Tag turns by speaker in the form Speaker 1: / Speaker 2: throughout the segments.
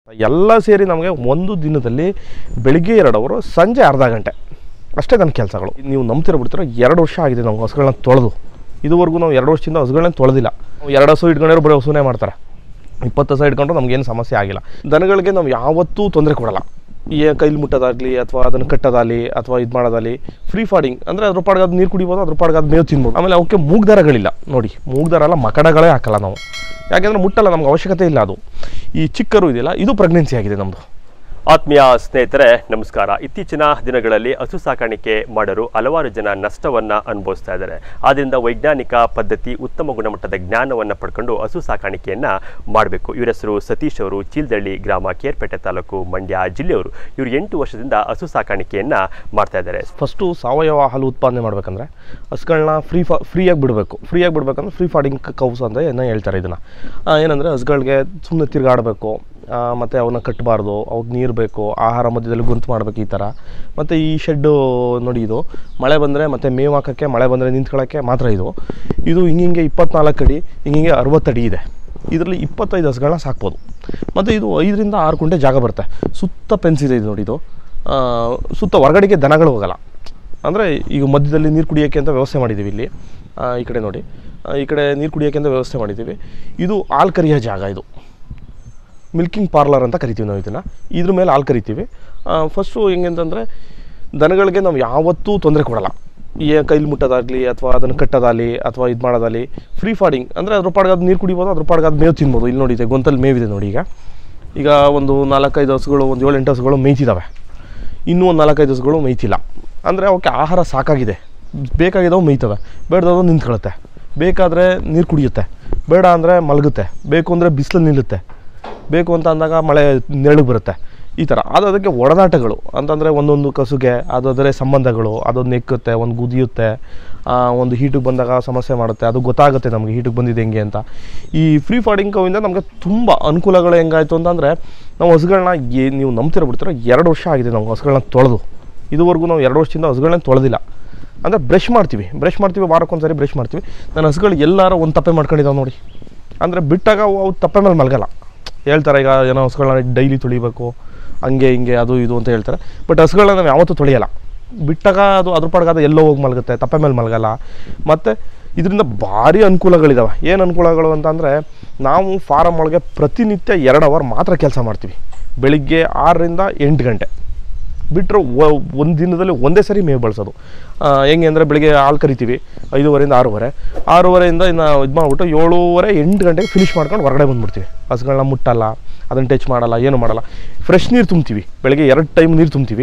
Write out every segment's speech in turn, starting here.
Speaker 1: ಎಲ್ಲ ಸೇರಿ ನಮಗೆ ಒಂದು ದಿನದಲ್ಲಿ ಬೆಳಿಗ್ಗೆ ಎರಡು ಅವರು ಸಂಜೆ ಅರ್ಧ ಗಂಟೆ ಅಷ್ಟೇ ನನ್ನ ಕೆಲಸಗಳು ನೀವು ನಂಬ್ತಿರೋ ಬಿಡ್ತಿರೋ ಎರಡು ವರ್ಷ ಆಗಿದೆ ನಾವು ಹಸುಗಳನ್ನ ತೊಳೆದು ಇದುವರೆಗೂ ನಾವು ಎರಡು ವರ್ಷದಿಂದ ಹಸುಗಳನ್ನ ತೊಳೆದಿಲ್ಲ ಎರಡು ಹಸು ಇಟ್ಕೊಂಡ್ರೆ ಬರೀ ಹಸುನೇ ಮಾಡ್ತಾರೆ ಇಪ್ಪತ್ತು ಹಸು ಇಟ್ಕೊಂಡ್ರು ನಮಗೇನು ಸಮಸ್ಯೆ ಆಗಿಲ್ಲ ದನಗಳಿಗೆ ನಾವು ಯಾವತ್ತೂ ತೊಂದರೆ ಕೊಡಲ್ಲ ಈ ಕೈಲಿ ಮುಟ್ಟೋದಾಗಲಿ ಅಥವಾ ಅದನ್ನು ಕಟ್ಟೋದಾಗಲಿ ಅಥವಾ ಇದು ಮಾಡೋದಾಗಲಿ ಫ್ರೀ ಫಾಡಿಂಗ್ ಅಂದರೆ ಅದ್ರ ಪಾಡ್ಗೆ ಅದು ನೀರು ಕುಡಿಬೋದು ಅದ್ರ ಪಾಡ್ಗೆ ಅದು ಮೇವು ತಿನ್ಬೋದು ಆಮೇಲೆ ಅವಕ್ಕೆ ಮೂಗ್ದಾರಗಳಿಲ್ಲ ನೋಡಿ ಮೂಗ್ದಾರ ಎಲ್ಲ ಮಕಡಗಳೇ ಹಾಕಲ್ಲ ನಾವು ಯಾಕೆಂದರೆ ಮುಟ್ಟಲ್ಲ ನಮ್ಗೆ ಅವಶ್ಯಕತೆ ಇಲ್ಲ ಅದು ಈ ಚಿಕ್ಕರು ಇದೆಯಲ್ಲ ಇದು ಪ್ರೆಗ್ನೆನ್ಸಿ ಆಗಿದೆ ನಮ್ಮದು
Speaker 2: ಆತ್ಮೀಯ ಸ್ನೇಹಿತರೆ ನಮಸ್ಕಾರ ಇತ್ತೀಚಿನ ದಿನಗಳಲ್ಲಿ ಹಸು ಸಾಕಾಣಿಕೆ ಮಾಡಲು ಹಲವಾರು ಜನ ನಷ್ಟವನ್ನ ಅನುಭವಿಸ್ತಾ ಇದ್ದಾರೆ ಆದ್ದರಿಂದ ವೈಜ್ಞಾನಿಕ ಪದ್ಧತಿ ಉತ್ತಮ ಗುಣಮಟ್ಟದ ಜ್ಞಾನವನ್ನು ಪಡ್ಕೊಂಡು ಹಸು ಸಾಕಾಣಿಕೆಯನ್ನ ಮಾಡಬೇಕು ಇವರ ಹೆಸರು ಸತೀಶ್ ಅವರು ಚೀಲ್ದಳ್ಳಿ ಗ್ರಾಮ ಕೇರ್ಪೇಟೆ ತಾಲೂಕು ಮಂಡ್ಯ ಜಿಲ್ಲೆಯವರು ಇವರು ಎಂಟು ವರ್ಷದಿಂದ ಹಸು ಸಾಕಾಣಿಕೆಯನ್ನ ಮಾಡ್ತಾ ಇದ್ದಾರೆ
Speaker 1: ಫಸ್ಟು ಸಾವಯವ ಹಾಲು ಉತ್ಪಾದನೆ ಮಾಡಬೇಕಂದ್ರೆ ಹಸುಗಳನ್ನ ಫ್ರೀ ಫಾ ಫ್ರೀಯಾಗಿ ಬಿಡಬೇಕು ಫ್ರೀಯಾಗಿ ಬಿಡಬೇಕಂದ್ರೆ ಫ್ರೀ ಫಾಡಿಂಗ್ ಕೌಸ್ ಅಂತ ಏನೋ ಹೇಳ್ತಾರೆ ಇದನ್ನು ಏನಂದರೆ ಹಸುಗಳಿಗೆ ಸುಮ್ಮನೆ ತಿರುಗಾಡಬೇಕು ಮತ್ತು ಅವನ್ನ ಕಟ್ಟಬಾರ್ದು ಅವ್ಕೆ ನೀರು ಬೇಕು ಆಹಾರ ಮಧ್ಯದಲ್ಲಿ ಗುರುತು ಮಾಡಬೇಕು ಈ ಥರ ಮತ್ತು ಈ ಶೆಡ್ಡು ನೋಡಿ ಇದು ಮಳೆ ಬಂದರೆ ಮತ್ತು ಮೇವು ಹಾಕೋಕ್ಕೆ ಮಳೆ ಬಂದರೆ ನಿಂತ್ಕೊಳ್ಳೋಕ್ಕೆ ಮಾತ್ರ ಇದು ಇದು ಹಿಂಗಿಂಗೆ ಇಪ್ಪತ್ನಾಲ್ಕು ಅಡಿ ಹಿಂಗಿಂಗೆ ಅರವತ್ತು ಅಡಿ ಇದೆ ಇದರಲ್ಲಿ ಇಪ್ಪತ್ತೈದು ಹಸುಗಳನ್ನ ಸಾಕ್ಬೋದು ಮತ್ತು ಇದು ಐದರಿಂದ ಆರು ಕುಂಟೆ ಜಾಗ ಬರುತ್ತೆ ಸುತ್ತ ಪೆನ್ಸ್ ಇದೆ ಇದು ನೋಡಿ ಇದು ಆ, ಸುತ್ತ ಹೊರಗಡೆಗೆ ದನಗಳು ಹೋಗಲ್ಲ ಅಂದರೆ ಈಗ ಮಧ್ಯದಲ್ಲಿ ನೀರು ಕುಡಿಯೋಕ್ಕೆ ಅಂತ ವ್ಯವಸ್ಥೆ ಮಾಡಿದ್ದೀವಿ ಇಲ್ಲಿ ಆ, ಈ ಕಡೆ ನೋಡಿ ಆ, ಈ ಕಡೆ ನೀರು ಕುಡಿಯೋಕ್ಕೆ ಅಂತ ವ್ಯವಸ್ಥೆ ಮಾಡಿದ್ದೀವಿ ಇದು ಹಾಲು ಕರಿಯೋ ಜಾಗ ಇದು ಮಿಲ್ಕಿಂಗ್ ಪಾರ್ಲರ್ ಅಂತ ಕರಿತೀವಿ ನಾವು ಇದನ್ನು ಇದ್ರ ಮೇಲೆ ಹಾಲು ಕರಿತೀವಿ ಫಸ್ಟು ಹೆಂಗಂತಂದರೆ ದನಗಳಿಗೆ ನಾವು ಯಾವತ್ತೂ ತೊಂದರೆ ಕೊಡಲ್ಲ ಈ ಕೈಲಿ ಮುಟ್ಟೋದಾಗಲಿ ಅಥವಾ ಅದನ್ನು ಕಟ್ಟೋದಾಗಲಿ ಅಥವಾ ಇದು ಮಾಡೋದಾಗಲಿ ಫ್ರೀ ಫಾಡಿಂಗ್ ಅಂದರೆ ಅದ್ರ ಪಾಡ್ಗೆ ಅದು ನೀರು ಕುಡಿಬೋದು ಅದ್ರ ಪಾಡ್ಗೆ ಅದು ಮೇವು ತಿನ್ಬೋದು ಇಲ್ಲಿ ನೋಡಿ ಇದೆ ಗೊಂತಲ್ಲಿ ಮೇವಿದೆ ನೋಡಿ ಈಗ ಈಗ ಒಂದು ನಾಲ್ಕೈದು ಹಸುಗಳು ಒಂದು ಏಳು ಎಂಟು ಹಸುಗಳು ಮೇಯ್ತಿದ್ದಾವೆ ಇನ್ನೂ ಒಂದು ನಾಲ್ಕೈದು ಹಸುಗಳು ಮೇಯ್ತಿಲ್ಲ ಅಂದರೆ ಅವಕ್ಕೆ ಆಹಾರ ಸಾಕಾಗಿದೆ ಬೇಕಾಗಿದ್ದವು ಮೇಯ್ತವೆ ಬೇಡದವು ನಿಂತ್ಕೊಳ್ಳುತ್ತೆ ಬೇಕಾದರೆ ನೀರು ಕುಡಿಯುತ್ತೆ ಬೇಡ ಅಂದರೆ ಮಲಗುತ್ತೆ ಬೇಕು ಅಂದರೆ ಬಿಸಿಲು ನಿಲ್ಲುತ್ತೆ ಬೇಕು ಅಂತ ಅಂದಾಗ ಮಳೆ ನೆರಳು ಬರುತ್ತೆ ಈ ಥರ ಅದು ಅದಕ್ಕೆ ಒಡನಾಟಗಳು ಅಂತಂದರೆ ಒಂದೊಂದು ಕಸುಗೆ ಅದಾದರೆ ಸಂಬಂಧಗಳು ಅದೊಂದು ನೆಕ್ಕುತ್ತೆ ಒಂದು ಗುದಿಯುತ್ತೆ ಆ, ಒಂದು ಹೀಟಿಗೆ ಬಂದಾಗ ಸಮಸ್ಯೆ ಮಾಡುತ್ತೆ ಅದು ಗೊತ್ತಾಗುತ್ತೆ ನಮಗೆ ಹೀಟಿಗೆ ಬಂದಿದೆ ಹೆಂಗೆ ಅಂತ ಈ ಫ್ರೀ ಫಾಡಿಂಗ್ ಕವಿಂದ ನಮಗೆ ತುಂಬ ಅನುಕೂಲಗಳು ಹೆಂಗಾಯಿತು ಅಂತಂದರೆ ನಾವು ಹಸುಗಳನ್ನ ಏ ನೀವು ನಂಬ್ತಿರೋ ಬಿಡ್ತಿರೋ ಎರಡು ವರ್ಷ ಆಗಿದೆ ನಾವು ಹಸುಗಳನ್ನ ತೊಳೆದು ಇದುವರೆಗೂ ನಾವು ಎರಡು ವರ್ಷದಿಂದ ಹಸುಗಳನ್ನ ತೊಳೆದಿಲ್ಲ ಅಂದರೆ ಬ್ರಷ್ ಮಾಡ್ತೀವಿ ಬ್ರಷ್ ಮಾಡ್ತೀವಿ ವಾರಕ್ಕೊಂದ್ಸರಿ ಬ್ರಷ್ ಮಾಡ್ತೀವಿ ನನ್ನ ಹಸುಗಳು ಎಲ್ಲಾರು ಒಂದು ತಪ್ಪೆ ಮಾಡ್ಕೊಂಡಿದ್ದಾವೆ ನೋಡಿ ಅಂದರೆ ಬಿಟ್ಟಾಗ ಅವು ಅವು ತಪ್ಪೆ ಮೇಲೆ ಮಲಗಲ್ಲ ಹೇಳ್ತಾರೆ ಈಗ ಏನೋ ಹಸುಗಳನ್ನ ಡೈಲಿ ತೊಳಿಬೇಕು ಹಂಗೆ ಹಿಂಗೆ ಅದು ಇದು ಅಂತ ಹೇಳ್ತಾರೆ ಬಟ್ ಹಸುಗಳನ್ನ ನಾವು ಯಾವತ್ತೂ ತೊಳೆಯಲ್ಲ ಬಿಟ್ಟಾಗ ಅದು ಅದ್ರ ಪಾಡ್ಗೆ ಅದು ಎಲ್ಲೋ ಹೋಗಿ ಮಲಗುತ್ತೆ ತಪ್ಪೆ ಮೇಲೆ ಮಲಗಲ್ಲ ಮತ್ತು ಇದರಿಂದ ಭಾರಿ ಅನುಕೂಲಗಳಿದಾವೆ ಏನು ಅನುಕೂಲಗಳು ಅಂತಂದರೆ ನಾವು ಫಾರಮ್ ಒಳಗೆ ಪ್ರತಿನಿತ್ಯ ಎರಡು ಅವರ್ ಮಾತ್ರ ಕೆಲಸ ಮಾಡ್ತೀವಿ ಬೆಳಿಗ್ಗೆ ಆರರಿಂದ ಎಂಟು ಗಂಟೆ ಬಿಟ್ಟರೆ ಒಂದು ದಿನದಲ್ಲಿ ಒಂದೇ ಸರಿ ಮೇವು ಬಳಸೋದು ಆ, ಹೆಂಗೆ ಅಂದರೆ ಬೆಳಿಗ್ಗೆ ಹಾಲು ಕರಿತೀವಿ ಐದೂವರೆಯಿಂದ ಆರೂವರೆ ಆರೂವರೆಯಿಂದ ಇನ್ನು ಇದು ಮಾಡಿಬಿಟ್ಟು ಏಳೂವರೆ ಎಂಟು ಗಂಟೆಗೆ ಫಿನಿಶ್ ಮಾಡ್ಕೊಂಡು ಹೊರಗಡೆ ಬಂದುಬಿಡ್ತೀವಿ ಹಸುಗಳನ್ನ ಮುಟ್ಟಲ್ಲ ಅದನ್ನು ಟಚ್ ಮಾಡಲ್ಲ ಏನು ಮಾಡಲ್ಲ ಫ್ರೆಶ್ ನೀರು ತುಂಬ್ತೀವಿ ಬೆಳಗ್ಗೆ ಎರಡು ಟೈಮ್ ನೀರು ತುಂಬ್ತೀವಿ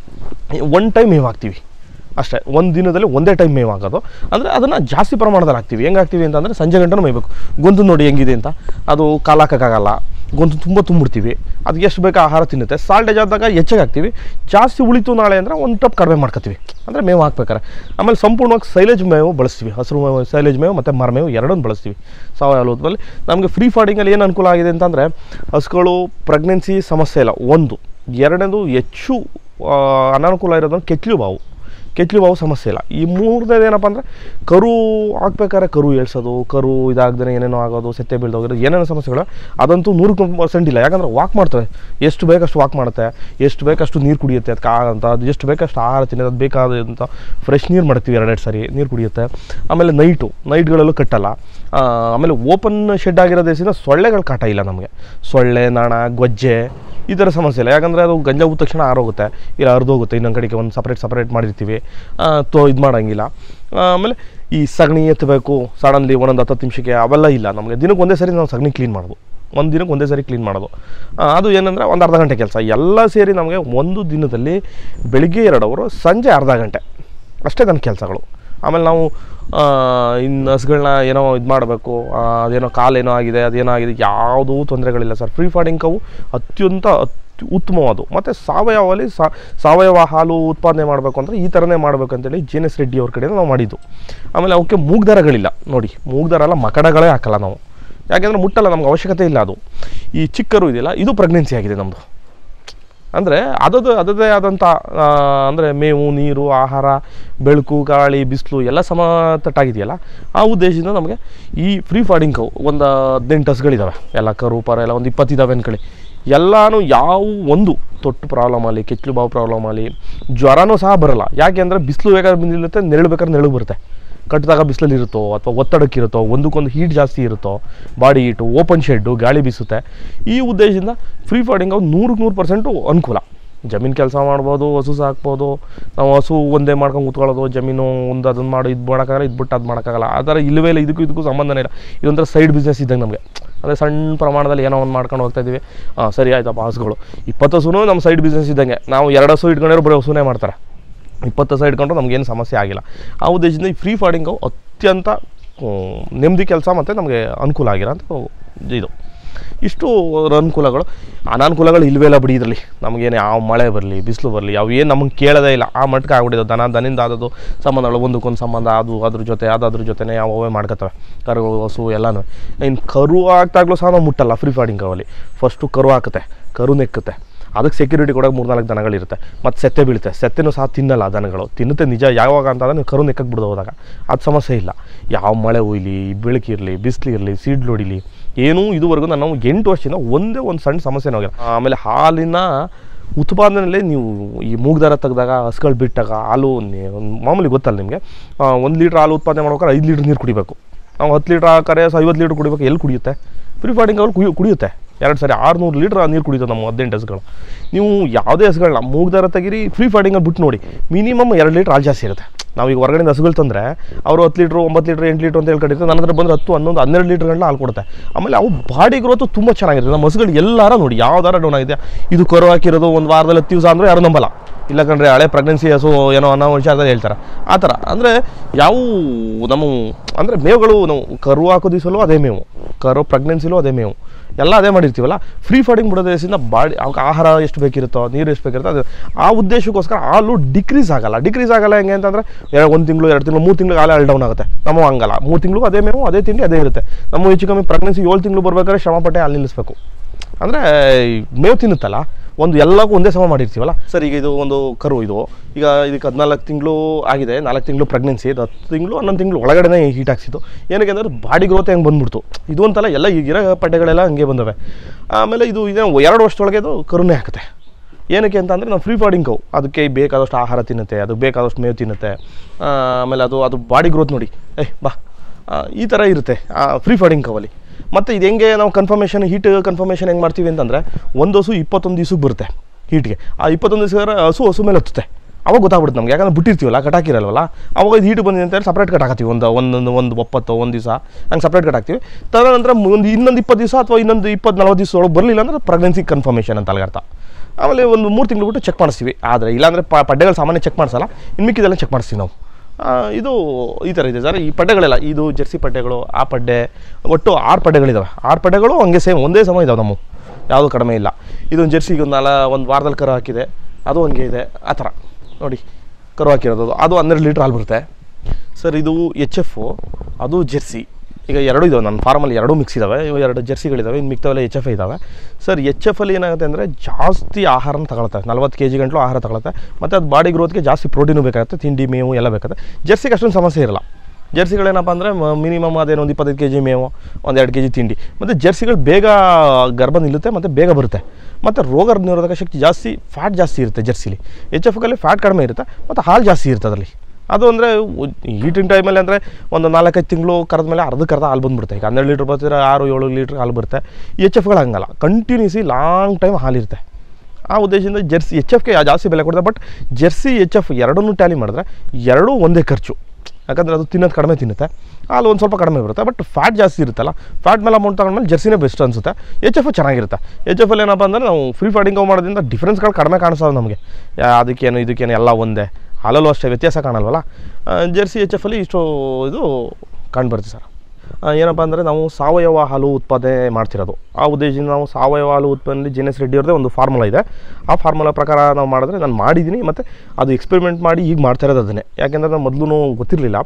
Speaker 1: ಒನ್ ಟೈಮ್ ಮೇವು ಹಾಕ್ತೀವಿ ಅಷ್ಟೇ ಒಂದು ದಿನದಲ್ಲಿ ಒಂದೇ ಟೈಮ್ ಮೇವು ಹಾಕೋದು ಅಂದರೆ ಅದನ್ನು ಜಾಸ್ತಿ ಪ್ರಮಾಣದಲ್ಲಿ ಹಾಕ್ತೀವಿ ಹೆಂಗೆ ಹಾಕ್ತೀವಿ ಅಂತಂದರೆ ಸಂಜೆ ಗಂಟೆನೂ ಮೇಯ್ಬೇಕು ಗೊಂತು ನೋಡಿ ಹೆಂಗಿದೆ ಅಂತ ಅದು ಕಾಲು ಹಾಕೋಕ್ಕಾಗಲ್ಲ ಗೊಂತು ತುಂಬ ತುಂಬಿಡ್ತೀವಿ ಅದಕ್ಕೆ ಎಷ್ಟು ಬೇಕೋ ಆಹಾರ ತಿನ್ನುತ್ತೆ ಸಾಲ್ಟೇಜ್ ಆದಾಗ ಹೆಚ್ಚಾಗಿ ಹಾಕ್ತೀವಿ ಜಾಸ್ತಿ ಉಳಿತು ನಾಳೆ ಅಂದರೆ ಒಂದು ಟಪ್ ಕಡಿಮೆ ಮಾಡ್ಕೊತೀವಿ ಅಂದರೆ ಮೇವು ಹಾಕ್ಬೇಕಾರೆ ಆಮೇಲೆ ಸಂಪೂರ್ಣವಾಗಿ ಸೈಲೇಜ್ ಮೇವು ಬಳಸ್ತೀವಿ ಹಸಿರು ಮೇವು ಸೈಲೇಜ್ ಮೇವು ಮತ್ತು ಮರಮೇವು ಎರಡನ್ನು ಬಳಸ್ತೀವಿ ಸಾವಯವ ಹೊಲದಲ್ಲಿ ನಮಗೆ ಫ್ರೀ ಫಾಡಿಂಗಲ್ಲಿ ಏನು ಅನುಕೂಲ ಆಗಿದೆ ಅಂತಂದರೆ ಹಸುಗಳು ಪ್ರೆಗ್ನೆನ್ಸಿ ಸಮಸ್ಯೆ ಇಲ್ಲ ಒಂದು ಎರಡನೇದು ಹೆಚ್ಚು ಆ, ಅನಾನುಕೂಲ ಇರೋದು ಕೆಚ್ಚಲು ಬಾವು ಕೆಚ್ಚಲು ಬಾವು ಸಮಸ್ಯೆ ಇಲ್ಲ ಈ ಮೂರನೇದು ಏನಪ್ಪ ಅಂದರೆ ಕರು ಹಾಕ್ಬೇಕಾದ್ರೆ ಕರು ಏಳ್ಸೋದು ಕರು ಇದಾಗ್ದೇ ಏನೇನೋ ಆಗೋದು ಸೆತ್ತೆ ಬೀಳ್ದೋಗಿರೋದು ಏನೇನೋ ಸಮಸ್ಯೆಗಳು ಅದಂತೂ ನೂರಕ್ಕೆ ಪರ್ಸೆಂಟ್ ಇಲ್ಲ ಯಾಕಂದರೆ ವಾಕ್ ಮಾಡ್ತವೆ ಎಷ್ಟು ಬೇಕಷ್ಟು ವಾಕ್ ಮಾಡುತ್ತೆ ಎಷ್ಟು ಬೇಕಷ್ಟು ನೀರು ಕುಡಿಯುತ್ತೆ ಅದಕ್ಕೆ ಅಂತ ಅದು ಎಷ್ಟು ಬೇಕಷ್ಟು ಆಹಾರ ತಿನ್ನೋದು ಅದು ಬೇಕಾದಂಥ ಫ್ರೆಶ್ ನೀರು ಮಾಡ್ತೀವಿ ಎರಡೆರಡು ಸರಿ ನೀರು ಕುಡಿಯುತ್ತೆ ಆಮೇಲೆ ನೈಟು ನೈಟ್ಗಳಲ್ಲೂ ಕಟ್ಟಲ್ಲ ಆ, ಆಮೇಲೆ ಓಪನ್ ಶೆಡ್ ಆಗಿರೋ ದೇಶದಿಂದ ಸೊಳ್ಳೆಗಳ ಕಾಟ ಇಲ್ಲ ನಮಗೆ ಸೊಳ್ಳೆ ನಾಣ ಗೊಜ್ಜೆ ಈ ಥರ ಸಮಸ್ಯೆ ಇಲ್ಲ ಯಾಕಂದರೆ ಅದು ಗಂಜ ಹೋದ ತಕ್ಷಣ ಆರೋಗುತ್ತೆ ಇಲ್ಲ ಹರಿದೋಗುತ್ತೆ ಇನ್ನೊಂದು ಕಡೆಗೆ ಒಂದು ಸಪ್ರೇಟ್ ಸಪ್ರೇಟ್ ಮಾಡಿರ್ತೀವಿ ಆ, ತೋ ಇದು ಮಾಡೋಂಗಿಲ್ಲ ಆಮೇಲೆ ಈ ಸಗಣಿ ಎತ್ತಬೇಕು ಸಡನ್ಲಿ ಒಂದೊಂದು ಹತ್ತು ನಿಮಿಷಕ್ಕೆ ಅವೆಲ್ಲ ಇಲ್ಲ ನಮಗೆ ದಿನಕ್ಕೆ ಒಂದೇ ಸರಿ ನಾವು ಸಗಣಿ ಕ್ಲೀನ್ ಮಾಡೋದು ಒಂದು ದಿನಕ್ಕೆ ಒಂದೇ ಸರಿ ಕ್ಲೀನ್ ಮಾಡೋದು ಆ, ಅದು ಏನಂದರೆ ಒಂದು ಅರ್ಧ ಗಂಟೆ ಕೆಲಸ ಎಲ್ಲ ಸೇರಿ ನಮಗೆ ಒಂದು ದಿನದಲ್ಲಿ ಬೆಳಿಗ್ಗೆ ಎರಡು ಅವರು ಸಂಜೆ ಅರ್ಧ ಗಂಟೆ ಅಷ್ಟೇ ನನ್ನ ಕೆಲಸಗಳು ಆಮೇಲೆ ನಾವು ಇನ್ನು ಹಸುಗಳನ್ನ ಏನೋ ಇದು ಮಾಡಬೇಕು ಅದೇನೋ ಕಾಲೇನೋ ಆಗಿದೆ ಅದೇನೋ ಆಗಿದೆ ಯಾವುದೂ ತೊಂದರೆಗಳಿಲ್ಲ ಸರ್ ಫ್ರೀ ಫಾಡಿಂಗ್ ಕವು ಅತ್ಯಂತ ಅತ್ಯು ಉತ್ತಮವಾದು ಮತ್ತು ಸಾವಯವಲ್ಲಿ ಸಾ ಸಾವಯವ ಹಾಲು ಉತ್ಪಾದನೆ ಮಾಡಬೇಕು ಅಂದರೆ ಈ ಥರನೇ ಮಾಡಬೇಕು ಅಂತೇಳಿ ಜಿ ಎನ್ ಎಸ್ ರೆಡ್ಡಿ ಅವ್ರ ಕಡೆಯಿಂದ ನಾವು ಮಾಡಿದ್ದು ಆಮೇಲೆ ಅವಕ್ಕೆ ಮೂಗ್ದಾರಗಳಿಲ್ಲ ನೋಡಿ ಮೂಗ್ದಾರ ಎಲ್ಲ ಮಕಡಗಳೇ ಹಾಕಲ್ಲ ನಾವು ಯಾಕೆಂದರೆ ಮುಟ್ಟಲ್ಲ ನಮ್ಗೆ ಅವಶ್ಯಕತೆ ಇಲ್ಲ ಅದು ಈ ಚಿಕ್ಕರು ಇದೆಯಲ್ಲ ಇದು ಪ್ರೆಗ್ನೆನ್ಸಿ ಆಗಿದೆ ನಮ್ಮದು ಅಂದರೆ ಅದದು ಅದದೇ ಆದಂಥ ಅಂದರೆ ಮೇವು ನೀರು ಆಹಾರ ಬೆಳಕು ಗಾಳಿ ಬಿಸಿಲು ಎಲ್ಲ ಸಮತಟ್ಟಾಗಿದೆಯಲ್ಲ ಆ ಉದ್ದೇಶದಿಂದ ನಮಗೆ ಈ ಫ್ರೀ ಫಾಡಿಂಗ್ ಕವು ಒಂದು ಹದಿನೆಂಟು ಹಸುಗಳಿದ್ದಾವೆ ಎಲ್ಲ ಕರು ಪರ ಎಲ್ಲ ಒಂದು ಇಪ್ಪತ್ತಿದ್ದಾವೆ ಅನ್ಕೊಳ್ಳಿ ಎಲ್ಲಾನು ಯಾವ ಒಂದು ತೊಟ್ಟು ಪ್ರಾಬ್ಲಮ್ ಆಗಲಿ ಕೆಚ್ಚಲು ಬಾವು ಪ್ರಾಬ್ಲಮ್ ಆಗಲಿ ಜ್ವರನೂ ಸಹ ಬರಲ್ಲ ಯಾಕೆ ಅಂದರೆ ಬಿಸಿಲು ಬೇಕಾದ್ರೆ ಬಂದಿರುತ್ತೆ ನೆರಳು ಬೇಕಾದ್ರೆ ನೆರಳು ಬರುತ್ತೆ ಕಟ್ಟಿದಾಗ ಬಿಸಿಲಲ್ಲಿ ಇರುತ್ತೋ ಅಥವಾ ಒತ್ತಡಕ್ಕಿರುತ್ತೋ ಒಂದಕ್ಕೊಂದು ಹೀಟ್ ಜಾಸ್ತಿ ಇರುತ್ತೋ ಬಾಡಿ ಹೀಟು ಓಪನ್ ಶೆಡ್ಡು ಗಾಳಿ ಬೀಸುತ್ತೆ ಈ ಉದ್ದೇಶದಿಂದ ಫ್ರೀ ಫಾರ್ಡಿಂಗ್ ಅವ್ರು ನೂರಕ್ಕೆ ನೂರು ಪರ್ಸೆಂಟು ಅನುಕೂಲ ಜಮೀನು ಕೆಲಸ ಮಾಡ್ಬೋದು ಹಸು ಸಾಕ್ಬೋದು ನಾವು ಹಸು ಒಂದೇ ಮಾಡ್ಕೊಂಡು ಕೂತ್ಕೊಳ್ಳೋದು ಜಮೀನು ಒಂದು ಅದನ್ನು ಮಾಡಿ ಇದು ಮಾಡೋಕ್ಕಾಗಲ್ಲ ಇದು ಬಿಟ್ಟು ಅದು ಮಾಡೋಕ್ಕಾಗಲ್ಲ ಆ ಥರ ಇಲ್ಲವೇ ಇಲ್ಲ ಇದಕ್ಕೂ ಇದಕ್ಕೂ ಸಂಬಂಧನೇ ಇಲ್ಲ ಇದೊಂಥರ ಸೈಡ್ ಬಿಸ್ನೆಸ್ ಇದ್ದಂಗೆ ನಮಗೆ ಅದೇ ಸಣ್ಣ ಪ್ರಮಾಣದಲ್ಲಿ ಏನೋ ಒಂದು ಮಾಡ್ಕೊಂಡು ಹೋಗ್ತಾ ಇದ್ದೀವಿ ಹಾಂ ಸರಿ ಆಯ್ತಪ್ಪ ಹಸುಗಳು ಇಪ್ಪತ್ತು ಹಸುನೂ ನಮ್ಮ ಸೈಡ್ ಬಿಸ್ನೆಸ್ ಇದ್ದಂಗೆ ನಾವು ಎರಡು ಹಸು ಇಟ್ಕೊಂಡಿರೋ ಬರೀ ಹಸುನೇ ಮಾಡ್ತಾರೆ ಇಪ್ಪತ್ತು ಸೈಡ್ ಇಟ್ಕೊಂಡ್ರೆ ನಮಗೇನು ಸಮಸ್ಯೆ ಆಗಿಲ್ಲ ಆ ಉದ್ದೇಶದಿಂದ ಈ ಫ್ರೀ ಫಾರ್ಡಿಂಗು ಅತ್ಯಂತ ಹ್ಮ್, ನೆಮ್ಮದಿ ಕೆಲಸ ಮತ್ತು ನಮಗೆ ಅನುಕೂಲ ಆಗಿರೋಂಥ ಇದು ಇಷ್ಟು ಅನುಕೂಲಗಳು ಅನಾನುಕೂಲಗಳು ಇಲ್ವೇ ಇಲ್ಲ ಬಿಡಿ ಇದರಲ್ಲಿ ನಮಗೇನು ಯಾವ ಮಳೆ ಬರಲಿ ಬಿಸಿಲು ಬರಲಿ ಅವು ಏನು ನಮಗೆ ಕೇಳೋದೇ ಇಲ್ಲ ಆ ಮಟ್ಟಕ್ಕೆ ಆಗ್ಬಿಟ್ಟಿದೆ ದನ ದನಿಂದ ಆದದ್ದು ಸಂಬಂಧಗಳು ಒಂದಕ್ಕೊಂದು ಸಂಬಂಧ ಅದು ಅದ್ರ ಜೊತೆ ಅದು ಅದ್ರ ಜೊತೆನೇ ಯಾವೇ ಮಾಡ್ಕೊತವೆ ಕರು ಹಸು ಎಲ್ಲನೂ ಇನ್ನು ಕರು ಆಗ್ತಾಗ್ಲೂ ಸಹ ನಾವು ಮುಟ್ಟಲ್ಲ ಫ್ರೀ ಫಾರ್ಡಿಂಗ್ ಅವಲ್ಲಿ ಫಸ್ಟು ಕರು ಹಾಕುತ್ತೆ ಕರು ನೆಕ್ಕುತ್ತೆ ಅದಕ್ಕೆ ಸೆಕ್ಯೂರಿಟಿ ಕೊಡೋಕೆ ಮೂರ್ನಾಲ್ಕು ದನಗಳಿರುತ್ತೆ ಮತ್ತು ಸೆತ್ತೆ ಬೀಳುತ್ತೆ ಸೆತ್ತೆನೂ ಸಹ ತಿನ್ನಲ್ಲ ದನಗಳು ತಿನ್ನುತ್ತೆ ನಿಜ ಯಾವಾಗ ಅಂತಂದ್ರೆ ನೀವು ಕರು ನೆಕ್ಕಕ್ಕೆ ಬಿಡೋದು ಹೋದಾಗ ಅದು ಸಮಸ್ಯೆ ಇಲ್ಲ ಯಾವ ಮಳೆ ಹುಯ್ಲಿ ಬೆಳಕಿರಲಿ ಬಿಸಿಲಿರಲಿ ಸೀಡ್ಲು ಹೊಡಿಲಿ ಏನೂ ಇದುವರೆಗೂ ನಾನು ಎಂಟು ವರ್ಷದಿಂದ ಒಂದೇ ಒಂದು ಸಣ್ಣ ಸಮಸ್ಯೆನೂ ಆಗಿಲ್ಲ ಆಮೇಲೆ ಹಾಲಿನ ಉತ್ಪಾದನೆಯಲ್ಲೇ ನೀವು ಈ ಮೂಗ್ದಾರ ತೆಗೆದಾಗ ಹಸ್ಗಳು ಬಿಟ್ಟಾಗ ಹಾಲು ನೀ- ಒಂದ್ ಮಾಮೂಲಿ ಗೊತ್ತಲ್ಲ ನಿಮಗೆ ಒಂದು ಲೀಟ್ರ್ ಹಾಲು ಉತ್ಪಾದನೆ ಮಾಡ್ಬೇಕಾದ್ರೆ ಐದು ಲೀಟ್ರ್ ನೀರು ಕುಡಿಬೇಕು ನಾವು ಹತ್ತು ಲೀಟ್ರ್ ಹಾಕಾರೆ ಐವತ್ತು ಲೀಟ್ರ್ ಕುಡಿಬೇಕು ಎಲ್ಲಿ ಕುಡಿಯುತ್ತೆ ಫ್ರೀ ಫಾರ್ಡಿಂಗ್ ಅವ್ರು ಕುಡಿ ಕುಡಿಯುತ್ತೆ ಎರಡು ಸರಿ ಆರುನೂರು ಲೀಟ್ರ್ ನೀರು ಕುಡಿಯುತ್ತೆ ನಮ್ಮ ಹದಿನೆಂಟು ಹಸುಗಳು ನೀವು ಯಾವುದೇ ಹಸುಗಳನ್ನ ಮೂಗ್ದಾರ ತೆಗೀರಿ ಫ್ರೀ ಫಾರ್ಡಿಂಗಲ್ಲಿ ಬಿಟ್ಟು ನೋಡಿ ಮಿನಿಮಮ್ ಎರಡು ಲೀಟ್ರ್ ಹಾಲು ಜಾಸ್ತಿ ಇರುತ್ತೆ ನಾವು ಈಗ ಹೊರಗಡೆಯಿಂದ ಹಸುಗಳು ತಂದರೆ ಅವರು ಹತ್ತು ಲೀಟ್ರು ಒಂಬತ್ತು ಲೀಟ್ರ್ ಎಂಟು ಲೀಟ್ರ್ ಅಂತ ಹೇಳ್ಕೊಂಡಿರ್ತಾರೆ ನನ್ನ ಹತ್ರ ಬಂದರೆ ಹತ್ತು ಹನ್ನೊಂದು ಹನ್ನೆರಡು ಲೀಟ್ರ್ಗಳನ್ನ ಹಾಲು ಕೊಡುತ್ತೆ ಆಮೇಲೆ ಅವು ಬಾಡಿ ಗ್ರೋತು ತುಂಬ ಚೆನ್ನಾಗಿರುತ್ತೆ ನಮ್ಮ ಹಸುಗಳು ಎಲ್ಲಾರ ನೋಡಿ ಯಾವ್ದಾರ ಡೌನ್ ಆಗಿದೆ ಇದು ಕರು ಹಾಕಿರೋದು ಒಂದು ವಾರದಲ್ಲಿ ಹತ್ತು ದಿವಸ ಅಂದರೆ ಯಾರು ನಂಬಲ್ಲ ಇಲ್ಲ ಕಣ್ರೆ ಹಳೆ ಪ್ರೆಗ್ನೆನ್ಸಿ ಹಸು ಏನೋ ಅನ್ನೋ ವಿಚಾರದಲ್ಲಿ ಹೇಳ್ತಾರೆ ಆ ಥರ ಅಂದರೆ ಯಾವ ನಮ್ಮ ಅಂದರೆ ಮೇವುಗಳು ನಾವು ಕರು ಹಾಕೋ ದಿವಸಲೂ ಅದೇ ಮೇವು ಕರು ಪ್ರೆಗ್ನೆನ್ಸಿಲೂ ಅದೇ ಮೇವು ಎಲ್ಲ ಅದೇ ಮಾಡಿರ್ತೀವಲ್ಲ ಫ್ರೀ ಫಾರ್ಡಿಂಗ್ ಬಿಡೋದ್ರಿಂದ ಬಾಡಿ ಅವಕ್ಕೆ ಆಹಾರ ಎಷ್ಟು ಬೇಕಿರುತ್ತೋ ನೀರು ಎಷ್ಟು ಬೇಕಿರುತ್ತೋ ಅದು ಆ ಉದ್ದೇಶಕ್ಕೋಸ್ಕರ ಹಾಲು ಡಿಕ್ರೀಸ್ ಆಗಲ್ಲ ಡಿಕ್ರೀಸ್ ಆಗಲ್ಲ ಹೆಂಗೆ ಅಂತಂದರೆ ಎರಡು ಒಂದು ತಿಂಗಳು ಎರಡು ತಿಂಗಳು ಮೂರು ತಿಂಗಳು ಹಾಲು ಡೌನ್ ಆಗುತ್ತೆ ನಮ್ಮ ಹಂಗಲ್ಲ ಮೂರು ತಿಂಗಳು ಅದೇ ಮೇವು ಅದೇ ತಿಂಡಿ ಅದೇ ಇರುತ್ತೆ ನಮ್ಮ ಹೆಚ್ಚು ಕಮ್ಮಿ ಪ್ರೆಗ್ನೆನ್ಸಿ ಏಳು ತಿಂಗಳು ಬರ್ಬೇಕಾದ್ರೆ ಶ್ರಮಪಟ್ಟೆ ಹಾಲು ನಿಲ್ಲಿಸ್ಬೇಕು ಅಂದರೆ ಮೇವು ತಿನ್ನುತ್ತಲ್ಲ ಒಂದು ಎಲ್ಲಕ್ಕೂ ಒಂದೇ ಸಮ ಮಾಡಿರ್ತೀವಲ್ಲ ಸರ್ ಈಗ ಇದು ಒಂದು ಕರು ಇದು ಈಗ ಇದಕ್ಕೆ ಹದಿನಾಲ್ಕು ತಿಂಗಳು ಆಗಿದೆ ನಾಲ್ಕು ತಿಂಗಳು ಪ್ರೆಗ್ನೆನ್ಸಿ ಇದು ಹತ್ತು ತಿಂಗಳು ಹನ್ನೊಂದು ತಿಂಗಳು ಒಳಗಡೆ ಹೀಟ್ ಹಾಕ್ಸಿತ್ತು ಏನಕ್ಕೆ ಅಂದರೆ ಬಾಡಿ ಗ್ರೋತ್ ಹೆಂಗೆ ಬಂದ್ಬಿಡ್ತು ಇದು ಅಂತಲ್ಲ ಎಲ್ಲ ಈಗಿರೋ ಪಡ್ಡೆಗಳೆಲ್ಲ ಹಂಗೆ ಬಂದವೆ ಆಮೇಲೆ ಇದು ಇದೇ ಎರಡು ವರ್ಷದೊಳಗೆ ಇದು ಕರುನೇ ಹಾಕುತ್ತೆ ಏನಕ್ಕೆ ಅಂತ ಅಂದರೆ ನಾವು ಫ್ರೀ ಫಾರ್ಡಿಂಗ್ ಕವು ಅದಕ್ಕೆ ಬೇಕಾದಷ್ಟು ಆಹಾರ ತಿನ್ನುತ್ತೆ ಅದಕ್ಕೆ ಬೇಕಾದಷ್ಟು ಮೇವು ತಿನ್ನುತ್ತೆ ಆ, ಆಮೇಲೆ ಅದು ಅದು ಬಾಡಿ ಗ್ರೋತ್ ನೋಡಿ ಏಯ್ ಬಾ ಆ, ಈ ಥರ ಇರುತ್ತೆ ಫ್ರೀ ಫಾರ್ಡಿಂಗ್ ಕವಲ್ಲಿ ಮತ್ತು ಇದು ಹೆಂಗೆ ನಾವು ಕನ್ಫರ್ಮೇಷನ್ ಹೀಟ್ ಕನ್ಫರ್ಮೇಷನ್ ಹೆಂಗೆ ಮಾಡ್ತೀವಿ ಅಂತಂದರೆ ಒಂದು ಹಸು ಇಪ್ಪತ್ತೊಂದು ದಿವ್ಸಕ್ಕೆ ಬರುತ್ತೆ ಹೀಟ್ಗೆ ಆ ಇಪ್ಪತ್ತೊಂದು ದಿವಸ ಹಸು ಹಸು ಮೇಲೆ ಹತ್ತುತ್ತೆ ಅವಾಗ ಗೊತ್ತಾಗ್ಬಿಡುತ್ತೆ ನಮ್ಗೆ ಯಾಕಂದ್ರೆ ಬಿಟ್ಟಿರ್ತೀವಲ್ಲ ಕಟಾಕಿರಲ್ವಲ್ಲ ಅವಾಗ ಇದು ಹೀಟ್ ಬಂದಿದೆ ಅಂತ ಹೇಳಿ ಸಪ್ರೇಟ್ ಕಟ್ ಹಾಕತ್ತೀವಿ ಒಂದು ಒಂದೊಂದು ಒಂದು ಒಪ್ಪತ್ತು ಒಂದು ದಿವಸ ಹಂಗೆ ಸಪ್ರೇಟ್ ಕಟ್ ಹಾಕ್ತೀವಿ ತದನಂತರ ಒಂದು ಇನ್ನೊಂದು ಇಪ್ಪತ್ತು ದಿವಸ ಅಥವಾ ಇನ್ನೊಂದು ಇಪ್ಪತ್ತು ನಲ್ವತ್ತು ದಿವಸ ಒಳಗೆ ಬರಲಿಲ್ಲ ಅಂದರೆ ಪ್ರೆಗ್ನೆನ್ಸಿ ಕನ್ಫರ್ಮೇಷನ್ ಅಂತ ಅಲ್ಗರ್ಥ ಆಮೇಲೆ ಒಂದು ಮೂರು ತಿಂಗಳು ಬಿಟ್ಟು ಚೆಕ್ ಮಾಡಿಸ್ತೀವಿ ಆದರೆ ಇಲ್ಲಾಂದರೆ ಪ ಪಡ್ಡೆಗಳು ಸಾಮಾನ್ಯ ಚೆಕ್ ಮಾಡಿಸಲ್ಲ ಇನ್ನು ಮಿಕ್ಕಿದೆಲ್ಲ ಚೆಕ್ ಮಾಡಿಸ್ತೀವಿ ನಾವು ಆ, ಇದು ಈ ಥರ ಇದೆ ಸರ್ ಈ ಪಡ್ಡೆಗಳೆಲ್ಲ ಇದು ಜೆರ್ಸಿ ಪಡ್ಡೆಗಳು ಆ ಪಡ್ಡೆ ಒಟ್ಟು ಆರು ಪಡ್ಡೆಗಳಿದ್ದಾವೆ ಆರು ಪಡ್ಡೆಗಳು ಹಂಗೆ ಸೇಮ್ ಒಂದೇ ಸಮ ಇದಾವೆ ನಮ್ಮ ಯಾವುದೂ ಕಡಿಮೆ ಇಲ್ಲ ಇದೊಂದು ಜೆರ್ಸಿಗೆ ಒಂದು ನಾಲ ಒಂದು ವಾರದಲ್ಲಿ ಕರು ಹಾಕಿದೆ ಅದು ಹಂಗೆ ಇದೆ ಆ ಥರ ನೋಡಿ ಕರು ಹಾಕಿರೋದು ಅದು. ಅದು ಹನ್ನೆರಡು ಲೀಟ್ರ್ ಹಾಲು ಬರುತ್ತೆ ಸರ್ ಇದು ಎಚ್ ಎಫು ಅದು ಜೆರ್ಸಿ ಈಗ ಎರಡು ಇದಾವೆ ನನ್ನ ಫಾರ್ಮಲ್ಲಿ ಎರಡೂ ಮಿಕ್ಸ್ ಇದ್ದಾವೆ ಇವು ಎರಡು ಜೆರ್ಸಿಗಳಿದ್ದಾವೆ ಇನ್ನು ಮಿಕ್ತವೆಲ್ಲ ಎಚ್ ಎಫ್ ಇದ್ದಾವೆ ಸರ್ ಎಚ್ ಎಫ್ ಅಲ್ಲಿ ಏನಾಗುತ್ತೆ ಅಂದರೆ ಜಾಸ್ತಿ ಆಹಾರನ ತಗೊಳುತ್ತೆ ನಲ್ವತ್ತು ಕೆ ಜಿ ಗಂಟಲು ಆಹಾರ ತಗೊಳುತ್ತೆ ಮತ್ತು ಅದು ಬಾಡಿ ಗ್ರೋತ್ಗೆ ಜಾಸ್ತಿ ಪ್ರೋಟೀನು ಬೇಕಾಗುತ್ತೆ ತಿಂಡಿ ಮೇವು ಎಲ್ಲ ಬೇಕಾಗುತ್ತೆ ಜೆರ್ಸಿಗೆ ಅಷ್ಟೊಂದು ಸಮಸ್ಯೆ ಇರಲ್ಲ ಜೆರ್ಸಿಗಳೇನಪ್ಪ ಅಂದರೆ ಮಿನಿಮಮ್ ಅದೇನೋ ಒಂದು ಇಪ್ಪತ್ತೈದು ಕೆ ಜಿ ಮೇವು ಒಂದು ಎರಡು ಕೆ ಜಿ ತಿಂಡಿ ಮತ್ತು ಜೆರ್ಸಿಗಳು ಬೇಗ ಗರ್ಭ ನಿಲ್ಲುತ್ತೆ ಮತ್ತು ಬೇಗ ಬರುತ್ತೆ ಮತ್ತು ರೋಗ ನಿರೋಧಕ ಶಕ್ತಿ ಜಾಸ್ತಿ ಫ್ಯಾಟ್ ಜಾಸ್ತಿ ಇರುತ್ತೆ ಜೆರ್ಸಿಲಿ ಎಚ್ ಎಫ್ಗಲ್ಲಿ ಫ್ಯಾಟ್ ಕಡಿಮೆ ಇರುತ್ತೆ ಮತ್ತು ಹಾಲು ಜಾಸ್ತಿ ಇರುತ್ತೆ ಅದರಲ್ಲಿ ಅದು ಅಂದರೆ ಈಟಿನ ಟೈಮಲ್ಲಿ ಅಂದರೆ ಒಂದು ನಾಲ್ಕೈದು ತಿಂಗಳು ಕರೆದ ಮೇಲೆ ಅರ್ಧಕ್ಕೆ ಅರ್ಧ ಹಾಲು ಬಂದ್ಬಿಡುತ್ತೆ ಈಗ ಹನ್ನೆರಡು ಲೀಟ್ರ್ ಬರ್ತಿದ್ರೆ ಆರು ಏಳು ಲೀಟ್ರ್ ಹಾಲು ಬರುತ್ತೆ ಎಚ್ ಎಫ್ಗಳು ಹಂಗಲ್ಲ ಕಂಟಿನ್ಯೂಸಿ ಲಾಂಗ್ ಟೈಮ್ ಹಾಲಿರುತ್ತೆ ಆ ಉದ್ದೇಶದಿಂದ ಜೆರ್ಸಿ ಎಚ್ ಎಫ್ಗೆ ಜಾಸ್ತಿ ಬೆಲೆ ಕೊಡ್ತಾರೆ ಬಟ್ ಜೆರ್ಸಿ ಎಚ್ ಎಫ್ ಎರಡನ್ನೂ ಟ್ಯಾಲಿ ಮಾಡಿದ್ರೆ ಎರಡೂ ಒಂದೇ ಖರ್ಚು ಯಾಕಂದರೆ ಅದು ತಿನ್ನೋದು ಕಡಿಮೆ ತಿನ್ನುತ್ತೆ ಹಾಲು ಒಂದು ಸ್ವಲ್ಪ ಕಡಿಮೆ ಬರುತ್ತೆ ಬಟ್ ಫ್ಯಾಟ್ ಜಾಸ್ತಿ ಇರುತ್ತಲ್ಲ ಫ್ಯಾಟ್ ಮೇಲೆ ಅಮೌಂಟ್ ತಗೊಂಡ್ಮೇಲೆ ಜೆರ್ಸಿನೇ ಬೆಸ್ಟ್ ಅನಿಸುತ್ತೆ ಎಚ್ ಎಫ್ ಚೆನ್ನಾಗಿರುತ್ತೆ ಎಚ್ ಎಫ್ ಅಲ್ಲಿ ಏನಪ್ಪ ಅಂದರೆ ನಾವು ಫ್ರೀ ಫಾರ್ಡಿಂಗ್ ಮಾಡೋದ್ರಿಂದ ಡಿಫ್ರೆನ್ಸ್ಗಳು ಕಡಿಮೆ ಕಾಣಿಸ್ತವೆ ನಮಗೆ ಯಾ- ಅದಕ್ಕೇನು ಇದಕ್ಕೇನು ಎಲ್ಲ ಒಂದೇ ಹಾಲಲ್ಲೂ ಅಷ್ಟೇ ವ್ಯತ್ಯಾಸ ಕಾಣಲ್ವಲ್ಲ ಆ, ಜೆರ್ಸಿ ಎಚ್ ಎಫ್ ಅಲ್ಲಿ ಇಷ್ಟು ಇದು ಕಾಣ್ಬರುತ್ತೆ ಸರ್ ಆ, ಏನಪ್ಪ ಅಂದರೆ ನಾವು ಸಾವಯವ ಹಾಲು ಉತ್ಪಾದನೆ ಮಾಡ್ತಿರೋದು ಆ ಉದ್ದೇಶದಿಂದ ನಾವು ಸಾವಯವ ಹಾಲು ಉತ್ಪನ್ನದಲ್ಲಿ ಜಿ ಎನ್ ಎಸ್ ರೆಡ್ಡಿ ಅವ್ರದ್ದೇ ಒಂದು ಫಾರ್ಮುಲಾ ಇದೆ ಆ ಫಾರ್ಮುಲಾ ಪ್ರಕಾರ ನಾವು ಮಾಡಿದ್ರೆ ನಾನು ಮಾಡಿದ್ದೀನಿ ಮತ್ತು ಅದು ಎಕ್ಸ್ಪೆರಿಮೆಂಟ್ ಮಾಡಿ ಈಗ ಮಾಡ್ತಾ ಇರೋದು ಅದನ್ನೇ ಯಾಕೆಂದರೆ ನಾನು ಮೊದಲು ಗೊತ್ತಿರಲಿಲ್ಲ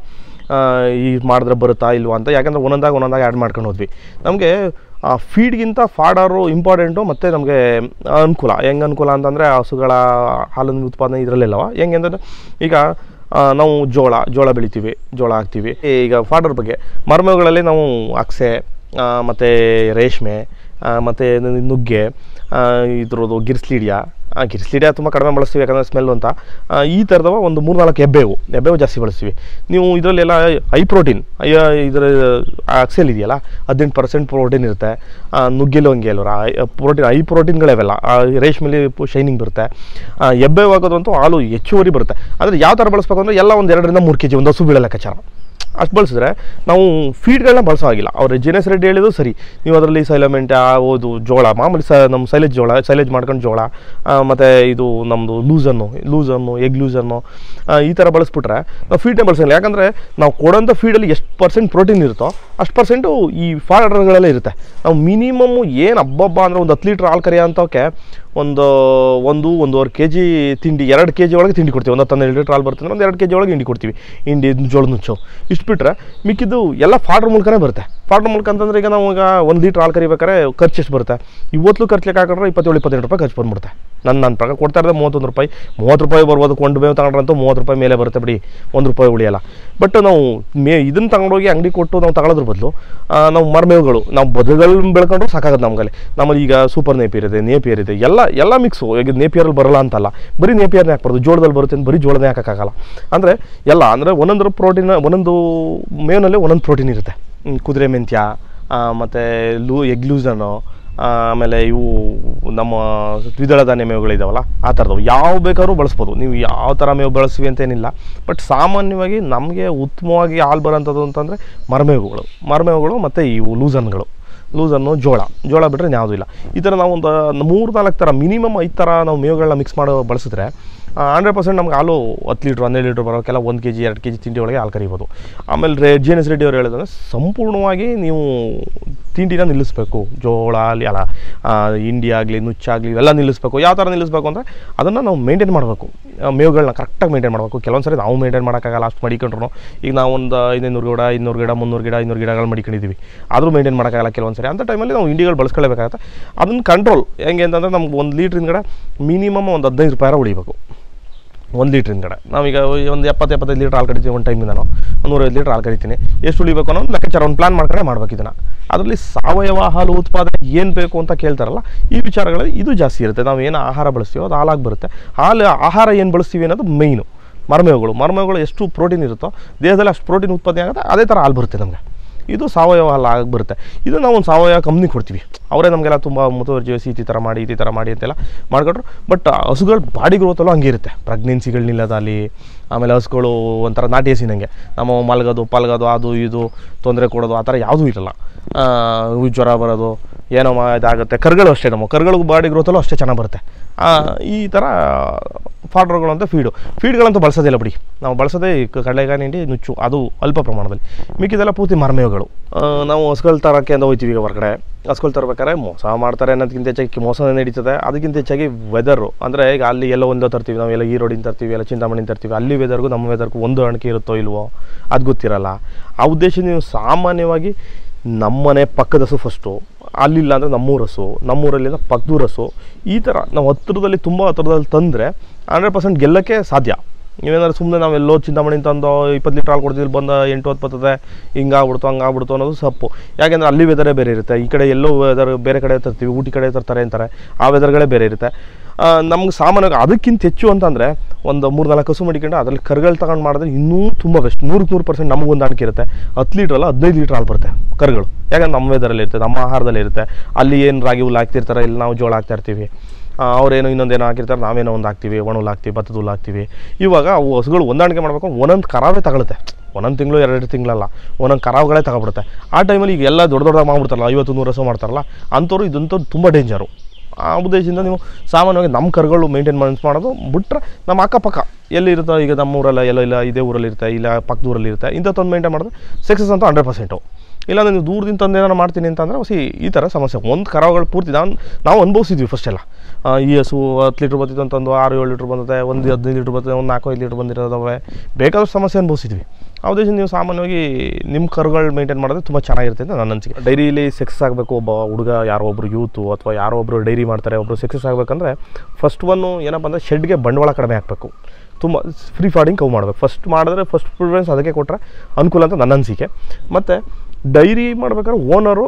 Speaker 1: ಈಗ ಮಾಡಿದ್ರೆ ಬರುತ್ತಾ ಇಲ್ವಾ ಅಂತ ಯಾಕೆಂದರೆ ಒಂದೊಂದಾಗ ಒಂದೊಂದಾಗ ಆ್ಯಡ್ ಮಾಡ್ಕೊಂಡು ಹೋದ್ವಿ ನಮಗೆ ಫೀಡ್ಗಿಂತ ಫಾಡರು ಇಂಪಾರ್ಟೆಂಟು ಮತ್ತು ನಮಗೆ ಅನುಕೂಲ ಹೆಂಗೆ ಅನುಕೂಲ ಅಂತಂದರೆ ಹಸುಗಳ ಹಾಲಿನ ಉತ್ಪಾದನೆ ಇದರಲ್ಲೆಲ್ಲವ ಹೆಂಗೆ ಅಂದರೆ ಈಗ ಆ, ನಾವು ಜೋಳ ಜೋಳ ಬೆಳಿತೀವಿ ಜೋಳ ಹಾಕ್ತೀವಿ ಈಗ ಫಾಡರ್ ಬಗ್ಗೆ ಮರ್ಮೆಗಳಲ್ಲಿ ನಾವು ಅಕ್ಸೆ ಮತ್ತು ರೇಷ್ಮೆ ಮತ್ತು ನುಗ್ಗೆ ಆ, ಇದ್ರದ್ದು ಗಿರ್ಸ್ಲಿಡಿಯಾ ಆ, ಗಿರ್ಸ್ಲಿಡಿಯಾ ತುಂಬ ಕಡಿಮೆ ಬಳಸ್ತೀವಿ ಯಾಕಂದರೆ ಸ್ಮೆಲ್ ಅಂತ ಆ, ಈ ಥರದವ ಒಂದು ಮೂರು ನಾಲ್ಕು ಎಬ್ಬೇವು ಎಬ್ಬೇವು ಜಾಸ್ತಿ ಬಳಸ್ತೀವಿ ನೀವು ಇದರಲ್ಲೆಲ್ಲ ಹೈ ಪ್ರೋಟೀನ್ ಇದರ ಅಕ್ಸೆಲ್ ಇದೆಯಲ್ಲ ಹದಿನೆಂಟು ಪರ್ಸೆಂಟ್ ಪ್ರೋಟೀನ್ ಇರುತ್ತೆ ಆ, ನುಗ್ಗೆಲು ಹಂಗೆ ಅಲ್ವರ ಪ್ರೋಟೀನ್ ಹೈ ಪ್ರೋಟೀನ್ಗಳವೆಲ್ಲ ರೇಷ್ಮೆಲಿ ಶೈನಿಂಗ್ ಬರುತ್ತೆ ಆ, ಎಬ್ಬೇವು ಹಾಕೋದಂತೂ ಹಾಲು ಹೆಚ್ಚುವರಿ ಬರುತ್ತೆ ಅಂದರೆ ಯಾವ ಥರ ಬಳಸ್ಬೇಕು ಅಂದರೆ ಎಲ್ಲ ಒಂದು ಎರಡರಿಂದ ಮೂರು ಕೆ ಜಿ ಒಂದು ಹಸು ಬೀಳೋ ಲೆಕ್ಕಾಚಾರ ಅಷ್ಟು ಬಳಸಿದ್ರೆ ನಾವು ಫೀಡ್ಗಳನ್ನ ಬಳಸೋ ಆಗಿಲ್ಲ ಅವ್ರು ಜಿನೆಸ್ ರೆಡ್ಡಿ ಹೇಳಿದ್ರು ಸರಿ ನೀವು ಅದರಲ್ಲಿ ಸೈಲಮೆಂಟ್ ಓದು ಜೋಳ ಮಾಮೂಲಿ ಸ ನಮ್ಮ ಸೈಲೇಜ್ ಜೋಳ ಸೈಲೇಜ್ ಮಾಡ್ಕೊಂಡು ಜೋಳ ಮತ್ತು ಇದು ನಮ್ಮದು ಲೂಸನ್ನು ಲೂಸನ್ನು ಎಗ್ ಲೂಸನ್ನು ಈ ಥರ ಬಳಸ್ಬಿಟ್ರೆ ನಾವು ಫೀಡ್ನೇ ಬಳಸೋಲ್ಲ ಯಾಕಂದರೆ ನಾವು ಕೊಡೋಂಥ ಫೀಡಲ್ಲಿ ಎಷ್ಟು ಪರ್ಸೆಂಟ್ ಪ್ರೋಟೀನ್ ಇರುತ್ತೋ ಅಷ್ಟು ಪರ್ಸೆಂಟು ಈ ಫಾರ್ಡರ್ಗಳಲ್ಲೇ ಇರುತ್ತೆ ನಾವು ಮಿನಿಮಮ್ಮು ಏನು ಹಬ್ಬಬ್ಬ ಅಂದರೆ ಒಂದು ಹತ್ತು ಲೀಟ್ರ್ ಹಾಲು ಕರೆಯೋಂಥವಕ್ಕೆ ಒಂದು ಒಂದು ಒಂದೂವರೆ ಕೆ ಜಿ ತಿಂಡಿ ಎರಡು ಕೆ ಜಿ ಒಳಗೆ ತಿಂಡಿ ಕೊಡ್ತೀವಿ ಒಂದು ಹತ್ತು ಹನ್ನೆರಡು ಲೀಟ್ರ್ ಹಾಲು ಬರ್ತಂದ್ರೆ ಒಂದು ಎರಡು ಕೆ ಜಿ ಒಳಗೆ ಹಿಂಡಿ ಕೊಡ್ತೀವಿ ಹಿಂಡಿ ಜೋಳದ ನುಚ್ಚು ಇಷ್ಟು ಬಿಟ್ಟರೆ ಮಿಕ್ಕಿದ್ದು ಎಲ್ಲ ಫಾರ್ಡರ್ ಮೂಲಕನೇ ಬರುತ್ತೆ ಫಾರ್ಡರ್ ಮೂಲಕ ಅಂತಂದ್ರೆ ಈಗ ನಾವು ಈಗ ಒಂದು ಲೀಟ್ರ್ ಹಾಲು ಕರಿಬೇಕಾದ್ರೆ ಖರ್ಚು ಎಷ್ಟು ಬರುತ್ತೆ ಇವತ್ತು ಖರ್ಚು ಲೆಕ್ಕ ಹಾಕೊಂಡ್ರೆ ಇಪ್ಪತ್ತೇಳು ಇಪ್ಪತ್ತೆಂಟು ರೂಪಾಯಿ ಖರ್ಚು ಬಂದ್ಬಿಡುತ್ತೆ ನನ್ನ ನನ್ನ ಪ್ರಕಾರ ಕೊಡ್ತಾ ಇರೋದು ಮೂವತ್ತೊಂದು ರೂಪಾಯಿ ಮೂವತ್ತು ರೂಪಾಯಿ ಬರ್ಬೋದು ಕೊಂಡು ಬೇವು ತಗೊಂಡ್ರಂತೂ ಮೂವತ್ತು ರೂಪಾಯಿ ಮೇಲೆ ಬರುತ್ತೆ ಬಿಡಿ ಒಂದು ರೂಪಾಯಿ ಉಳಿಯಲ್ಲ ಬಟ್ ನಾವು ಮೇ ಇದನ್ನು ತಗೊಂಡೋಗಿ ಅಂಗಡಿ ಕೊಟ್ಟು ನಾವು ತಗೊಳ್ಳೋದ್ರ ಬದಲು ನಾವು ಮರಮೇವುಗಳು ನಾವು ಬದುಗಳು ಬೆಳ್ಕೊಂಡ್ರು ಸಾಕಾಗುತ್ತೆ ನಮ್ಗಲ್ಲಿ ನಮ್ಮಲ್ಲಿ ಈಗ ಸೂಪರ್ ನೇಪಿಯರ್ ಇದೆ ನೇಪಿಯರ್ ಇದೆ ಎಲ್ಲ ಎಲ್ಲ ಮಿಕ್ಸು ಈಗ ನೇಪಿಯರಲ್ಲಿ ಬರಲ್ಲ ಅಂತಲ್ಲ ಬರೀ ನೇಪಿಯರ್ನೇ ಹಾಕ್ಬಾರ್ದು ಜೋಳದಲ್ಲಿ ಬರುತ್ತೆ ಅಂತ ಬರೀ ಜೋಳನೇ ಹಾಕೋಕ್ಕಾಗಲ್ಲ ಅಂದರೆ ಎಲ್ಲ ಅಂದರೆ ಒಂದೊಂದು ಪ್ರೋಟೀನ್ ಒಂದೊಂದು ಮೇವಿನಲ್ಲಿ ಒಂದೊಂದು ಪ್ರೋಟೀನ್ ಇರುತ್ತೆ ಹ್ಮ್, ಕುದುರೆ ಮೆಂತ್ಯ ಮತ್ತು ಲೂ ಎಗ್ ಲೂಸನ್ನು ಆಮೇಲೆ ಇವು ನಮ್ಮ ದ್ವಿದಳ ಧಾನ್ಯ ಮೇವುಗಳಿದಾವಲ್ಲ ಆ ಥರದವು ಯಾವ ಬೇಕಾದ್ರೂ ಬಳಸ್ಬೋದು ನೀವು ಯಾವ ಥರ ಮೇವು ಬಳಸ್ವಿ ಅಂತೇನಿಲ್ಲ ಬಟ್ ಸಾಮಾನ್ಯವಾಗಿ ನಮಗೆ ಉತ್ತಮವಾಗಿ ಹಾಲು ಬರೋಂಥದ್ದು ಅಂತಂದರೆ ಮರಮೇವುಗಳು ಮರಮೇವುಗಳು ಮತ್ತು ಇವು ಲೂಸನ್ಗಳು ಲೂಸನ್ನು ಜೋಳ ಜೋಳ ಬಿಟ್ಟರೆ ಯಾವುದೂ ಇಲ್ಲ ಈ ಥರ ನಾವು ಒಂದು ಮೂರು ನಾಲ್ಕು ಥರ ಮಿನಿಮಮ್ ಐದು ಥರ ನಾವು ಮೇವುಗಳನ್ನ ಮಿಕ್ಸ್ ಮಾಡೋ ಬಳಸಿದ್ರೆ ಹಂಡ್ರೆಡ್ ಪರ್ಸೆಂಟ್ ನಮ್ಗೆ ಹಾಲು ಹತ್ತು ಲೀಟ್ರ್ ಹನ್ನೆರಡು ಲೀಟ್ರ್ ಬರೋಕ್ಕೆಲ್ಲ ಒಂದು ಕೆ ಜಿ ಎರಡು ಕೆ ಜಿ ತಿಂಡಿ ಒಳಗೆ ಹಾಲು ಕರಿಬೋದು ಆಮೇಲೆ ರೇ ಜಿ ಎನ್ ಎಸ್ ರೆಡ್ಡಿ ಅವ್ರು ಹೇಳಿದ್ರೆ ಸಂಪೂರ್ಣವಾಗಿ ನೀವು ತಿಂಡಿನ ನಿಲ್ಲಿಸಬೇಕು ಜೋಳ ಅಲ್ಲಿ ಅಲ್ಲ ಆ, ಹಿಂಡಿ ಆಗಲಿ ನುಚ್ಚಾಗಲಿ ಇವೆಲ್ಲ ನಿಲ್ಲಿಸಬೇಕು ಯಾವ ಥರ ನಿಲ್ಲಿಸಬೇಕು ಅಂದರೆ ಅದನ್ನು ನಾವು ಮೇಂಟೈನ್ ಮಾಡಬೇಕು ಮೇವುಗಳನ್ನ ಕರೆಕ್ಟಾಗಿ ಮೇಂಟೈನ್ ಮಾಡಬೇಕು ಕೆಲವೊಂದು ಸರಿ ನಾವು ಮೇಂಟೈನ್ ಮಾಡೋಕ್ಕಾಗಲ್ಲ ಅಷ್ಟು ಮಡಿಕೊಂಡ್ರು ಈಗ ನಾವು ಒಂದು ಐನೂರು ಗಿಡ ಇನ್ನೂರು ಗಿಡ ಮುನ್ನೂರು ಗಿಡ ಇನ್ನೂರು ಗಿಡಗಳು ಮಡಿಕೊಂಡಿದ್ದೀವಿ ಆದರೂ ಮೇಂಟೈನ್ ಮಾಡೋಕ್ಕಾಗಲ್ಲ ಕೆಲವೊಂದು ಸರಿ ಅಂಥ ಟೈಮಲ್ಲಿ ನಾವು ಹಿಂಡಿಗಳು ಬಳಸ್ಕೊಳ್ಳೇಬೇಕಾಗತ್ತೆ ಅದನ್ನು ಕಂಟ್ರೋಲ್ ಹೆಂಗೆ ಅಂತಂದರೆ ನಮ್ಗೆ ಒಂದು ಲೀಟ್ರಿನ ಕಡೆ ಮಿನಿಮಮ್ ಒಂದು ಹದಿನೈದು ರೂಪಾಯಿ ಉಳಿಬೇಕು ಒಂದು ಲೀಟ್ರಿನ ಕಡೆ ನಾವೀಗ ಒಂದು ಎಪ್ಪತ್ತು ಎಪ್ಪತ್ತೈದು ಲೀಟ್ರ್ ಹಾಲು ಕರಿತೀವಿ ಒಂದು ಟೈಮಿಂದ ನಾನು ಒಂದು ನೂರೈದು ಲೀಟ್ರ್ ಹಾಲು ಕರಿತೀನಿ ಎಷ್ಟು ಉಳಿಬೇಕು ಅನ್ನೋ ಒಂದು ಲೆಕ್ಕಾಚಾರ ಒಂದು ಪ್ಲಾನ್ ಮಾಡ್ಕೊಂಡೆ ಮಾಡ್ಬೇಕು ಇದನ್ನು ಅದರಲ್ಲಿ ಸಾವಯವ ಹಾಲು ಉತ್ಪಾದನೆ ಏನು ಬೇಕು ಅಂತ ಕೇಳ್ತಾರಲ್ಲ ಈ ವಿಚಾರಗಳಲ್ಲಿ ಇದು ಜಾಸ್ತಿ ಇರುತ್ತೆ ನಾವು ಏನು ಆಹಾರ ಬಳಸ್ತೀವೋ ಅದು ಹಾಲಾಗಿ ಬರುತ್ತೆ ಹಾಲು ಆಹಾರ ಏನು ಬಳಸ್ತೀವಿ ಅನ್ನೋದು ಮೈನು ಮರಮೇವುಗಳು ಮರಮೇವುಗಳು ಎಷ್ಟು ಪ್ರೋಟೀನ್ ಇರುತ್ತೋ ದೇಹದಲ್ಲಿ ಅಷ್ಟು ಪ್ರೋಟೀನ್ ಉತ್ಪಾದನೆ ಆಗುತ್ತೆ ಅದೇ ಥರ ಹಾಲು ಬರುತ್ತೆ ನಮಗೆ ಇದು ಸಾವಯವ ಹಾಲು ಆಗಿ ಬರುತ್ತೆ ಇದು ನಾವು ಒಂದು ಸಾವಯವ ಕಂಪ್ನಿ ಕೊಡ್ತೀವಿ ಅವರೇ ನಮಗೆಲ್ಲ ತುಂಬ ಮುತುವರ್ಜಿ ಈ ಥರ ಮಾಡಿ ಈ ಥರ ಮಾಡಿ ಅಂತೆಲ್ಲ ಮಾಡ್ಕೊಟ್ರು ಬಟ್ ಹಸುಗಳು ಬಾಡಿ ಗ್ರೋತಲ್ಲೂ ಹಂಗೆ ಇರುತ್ತೆ ಪ್ರೆಗ್ನೆನ್ಸಿಗಳು ನಿಲ್ಲೋದಲ್ಲಿ ಆಮೇಲೆ ಹಸುಗಳು ಒಂಥರ ನಾಟಿ ಹಸಿನಂಗೆ ನಮ್ಮ ಮಲಗೋದು ಪಲ್ಗೋದು ಅದು ಇದು ತೊಂದರೆ ಕೊಡೋದು ಆ ಥರ ಯಾವುದೂ ಇರಲ್ಲ ಆ, ಇವು ಜ್ವರ ಬರೋದು ಏನೋ ಮಾ ಇದಾಗುತ್ತೆ ಕರುಗಳು ಅಷ್ಟೇ ನಮ್ಮ ಕರುಗಳಿಗೂ ಬಾಡಿ ಗ್ರೋತಲ್ಲೂ ಅಷ್ಟೇ ಚೆನ್ನಾಗಿ ಬರುತ್ತೆ ಆ, ಈ ಥರ ಫಾರ್ಡರ್ಗಳು ಅಂತ ಫೀಡು ಫೀಡ್ಗಳಂತೂ ಬಳಸೋದಿಲ್ಲ ಬಿಡಿ ನಾವು ಬಳಸೋದೇ ಈ ಕ- ಕಡಲೆಕಾಯಿ ಹಿಂಡಿ ನುಚ್ಚು ಅದು ಅಲ್ಪ ಪ್ರಮಾಣದಲ್ಲಿ ಮಿಕ್ಕಿದೆಲ್ಲ ಪೂರ್ತಿ ಮರಮೇವುಗಳು ಆ, ನಾವು ಹಸುಗಳು ತರೋಕ್ಕೆ ಅಂತ ಹೋಗ್ತೀವಿ ಈಗ ಹೊರಗಡೆ ಹಸುಗಳು ತರ್ಬೇಕಾದ್ರೆ ಮೋಸ ಮಾಡ್ತಾರೆ ಅನ್ನೋದಕ್ಕಿಂತ ಹೆಚ್ಚಾಗಿ ಮೋಸನೇ ನಡೀತದೆ ಅದಕ್ಕಿಂತ ಹೆಚ್ಚಾಗಿ ವೆದರು ಅಂದರೆ ಈಗ ಅಲ್ಲಿ ಎಲ್ಲ ಒಂದೋ ತರ್ತೀವಿ ನಾವು ಎಲ್ಲ ಈರೋಡಿನ ತರ್ತೀವಿ ಎಲ್ಲ ಚಿಂತಾಮಣಿನ ತರ್ತೀವಿ ಅಲ್ಲಿ ವೆದರ್ಗೂ ನಮ್ಮ ವೆದರ್ಗೂ ಒಂದು ಅಣಕೆ ಇರುತ್ತೋ ಇಲ್ವೋ ಅದು ಗೊತ್ತಿರಲ್ಲ ಆ ಉದ್ದೇಶ ನೀವು ಸಾಮಾನ್ಯವಾಗಿ ನಮ್ಮನೆ ಪಕ್ಕದ ಹಸು ಫಸ್ಟು ಅಲ್ಲಿಲ್ಲ ಅಂದರೆ ನಮ್ಮೂರ ಹಸು ನಮ್ಮೂರಲ್ಲಿಂದ ಪಕ್ಕದೂರ ಹಸು ಈ ಥರ ನಾವು ಹತ್ತಿರದಲ್ಲಿ ತುಂಬ ಹತ್ತಿರದಲ್ಲಿ ತಂದರೆ ಹಂಡ್ರೆಡ್ ಪರ್ಸೆಂಟ್ ಗೆಲ್ಲಕ್ಕೆ ಸಾಧ್ಯ ನೀವೇನಾದ್ರು ಸುಮ್ಮನೆ ನಾವು ಎಲ್ಲೋ ಚಿಂತಾಮಣಿ ತಂದು ಇಪ್ಪತ್ತು ಲೀಟ್ರ್ ಹಾಲು ಕೊಡ್ತೀವಿ ಇಲ್ಲಿ ಬಂದು ಎಂಟು ಹತ್ತು ಬರ್ತದೆ ಹಿಂಗಾಗ್ಬಿಡ್ತು ಹಂಗಾಗ್ಬಿಡ್ತು ಅನ್ನೋದು ಸಪ್ಪು ಯಾಕೆಂದರೆ ಅಲ್ಲಿ ವೆದರೇ ಬೇರೆ ಇರುತ್ತೆ ಈ ಕಡೆ ಎಲ್ಲೋ ವೆದರ್ ಬೇರೆ ಕಡೆ ತರ್ತೀವಿ ಊಟಿ ಕಡೆ ತರ್ತಾರೆ ಅಂತಾರೆ ಆ ವೆದರ್ಗಳೇ ಬೇರೆ ಇರುತ್ತೆ ನಮ್ಗೆ ಸಾಮಾನ್ಯವಾಗಿ ಅದಕ್ಕಿಂತ ಹೆಚ್ಚು ಅಂತಂದರೆ ಒಂದು ಮೂರು ನಾಲ್ಕು ಹಸು ಮಡಿಕೊಂಡು ಅದರಲ್ಲಿ ಕರುಗಳು ತಗೊಂಡು ಮಾಡಿದ್ರೆ ಇನ್ನೂ ತುಂಬ ಬೆಸ್ಟ್ ನೂರಕ್ಕೆ ನೂರು ಪರ್ಸೆಂಟ್ ನಮಗೂ ಹೊಂದಾಣಿಕೆ ಇರುತ್ತೆ ಹತ್ತು ಲೀಟ್ರ್ ಅಲ್ಲ ಹದಿನೈದು ಲೀಟ್ರ್ ಹಾಲು ಬರುತ್ತೆ ಕರುಗಳು ಯಾಕಂದ್ರೆ ನಮ್ಮ ವೆದರಲ್ಲಿ ಇರುತ್ತೆ ನಮ್ಮ ಆಹಾರದಲ್ಲಿ ಇರುತ್ತೆ ಅಲ್ಲಿ ಏನು ರಾಗಿ ಹುಲ್ಲು ಹಾಕ್ತಿರ್ತಾರೆ ಇಲ್ಲಿ ನಾವು ಜೋಳ ಹಾಕ್ತಾ ಇರ್ತೀವಿ ಆ, ಅವ್ರೇನೋ ಇನ್ನೊಂದೇನೋ ಹಾಕಿರ್ತಾರೆ ನಾವೇನೋ ಒಂದು ಹಾಕ್ತೀವಿ ಒಣ ಹುಲ್ಲು ಹಾಕ್ತೀವಿ ಭತ್ತದ ಹುಲ್ಲು ಹಾಕ್ತೀವಿ ಇವಾಗ ಅವು ಹಸುಗಳು ಹೊಂದಾಣಿಕೆ ಮಾಡಬೇಕು ಒಂದೊಂದು ಕರಾವೇ ತಗೊಳುತ್ತೆ ಒಂದೊಂದು ತಿಂಗಳು ಎರಡು ತಿಂಗಳಲ್ಲ ಒಂದೊಂದು ಕರಾವುಗಳೇ ತಗೊಬಿಡುತ್ತೆ ಆ ಟೈಮಲ್ಲಿ ಈಗ ಎಲ್ಲ ದೊಡ್ಡ ದೊಡ್ಡದಾಗಿ ಮಾಡ್ಬಿಡ್ತಾರಲ್ಲ ಐವತ್ತು ನೂರು ಹಸು ಮಾಡ್ತಾರಲ್ಲ ಅಂಥವ್ರು ಇದಂತೂ ತುಂಬ ಡೇಂಜರು ಆ ಉದ್ದೇಶದಿಂದ ನೀವು ಸಾಮಾನ್ಯವಾಗಿ ನಮ್ಮ ಕರುಗಳು ಮೇಂಟೈನ್ ಮಾಡೋದು ಬಿಟ್ರೆ ನಮ್ಮ ಅಕ್ಕಪಕ್ಕ ಎಲ್ಲಿ ಇರುತ್ತೋ ಈಗ ನಮ್ಮ ಊರಲ್ಲ ಎಲ್ಲ ಇಲ್ಲ ಇದೇ ಊರಲ್ಲಿ ಇರುತ್ತೆ ಇಲ್ಲ ಪಕ್ಕದ ಊರಲ್ಲಿ ಇರುತ್ತೆ ಇಂಥದ್ದೊಂದು ಮೇಂಟೈನ್ ಮಾಡಿದ್ರೆ ಸಕ್ಸಸ್ ಅಂತೂ ಹಂಡ್ರೆಡ್ ಪರ್ಸೆಂಟು ಇಲ್ಲ ನೀವು ದೂರದಿಂದ ತಂದು ಏನಾರು ಮಾಡ್ತೀನಿ ಅಂತಂದರೆ ಸಿ ಈ ಥರ ಸಮಸ್ಯೆ ಒಂದು ಕರಾವುಗಳು ಪೂರ್ತಿ ನಾನು ನಾವು ಅನುಭವಿಸಿದ್ವಿ ಫಸ್ಟ್ ಎಲ್ಲ ಆ, ಈ ಹಸು ಹತ್ತು ಲೀಟ್ರ್ ಬಂದಿತ್ತು ಅಂತಂದು ಆರು ಏಳು ಲೀಟ್ರ್ ಬಂದಿದೆ ಒಂದು ಹದಿನೈದು ಲೀಟ್ರ್ ಬರ್ತದೆ ಒಂದು ನಾಲ್ಕು ಐದು ಲೀಟ್ರ್ ಬಂದಿರೋದವೆ ಬೇಕಾದಷ್ಟು ಸಮಸ್ಯೆ ಅನುಭವಿಸಿದ್ವಿ ಆ ಉದ್ದೇಶ ನೀವು ಸಾಮಾನ್ಯವಾಗಿ ನಿಮ್ಮ ಕರುಗಳು ಮೇಂಟೈನ್ ಮಾಡಿದ್ರೆ ತುಂಬ ಚೆನ್ನಾಗಿರುತ್ತೆ ಅಂತ ನನ್ನ ಅನಿಸಿಕೆ ಡೈರಿಲಿ ಸಕ್ಸಸ್ ಆಗಬೇಕು ಒಬ್ಬ ಹುಡುಗ ಯಾರೋ ಒಬ್ಬರು ಯೂತು ಅಥವಾ ಯಾರೋ ಒಬ್ಬರು ಡೈರಿ ಮಾಡ್ತಾರೆ ಒಬ್ಬರು ಸಕ್ಸಸ್ ಆಗಬೇಕಂದ್ರೆ ಫಸ್ಟ್ ಒನ್ನು ಏನಪ್ಪ ಅಂದರೆ ಶೆಡ್ಗೆ ಬಂಡವಾಳ ಕಡಿಮೆ ಹಾಕಬೇಕು ತುಂಬ ಫ್ರೀ ಫಾರ್ಡಿಂಗ್ ಕವ್ ಮಾಡಬೇಕು ಫಸ್ಟ್ ಮಾಡಿದ್ರೆ ಫಸ್ಟ್ ಪ್ರಿಫರೆನ್ಸ್ ಅದಕ್ಕೆ ಕೊಟ್ಟರೆ ಅನುಕೂಲ ಅಂತ ನನ್ನ ಅನಿಸಿಕೆ ಮತ್ತು ಡೈರಿ ಮಾಡ್ಬೇಕಾದ್ರೆ ಓನರು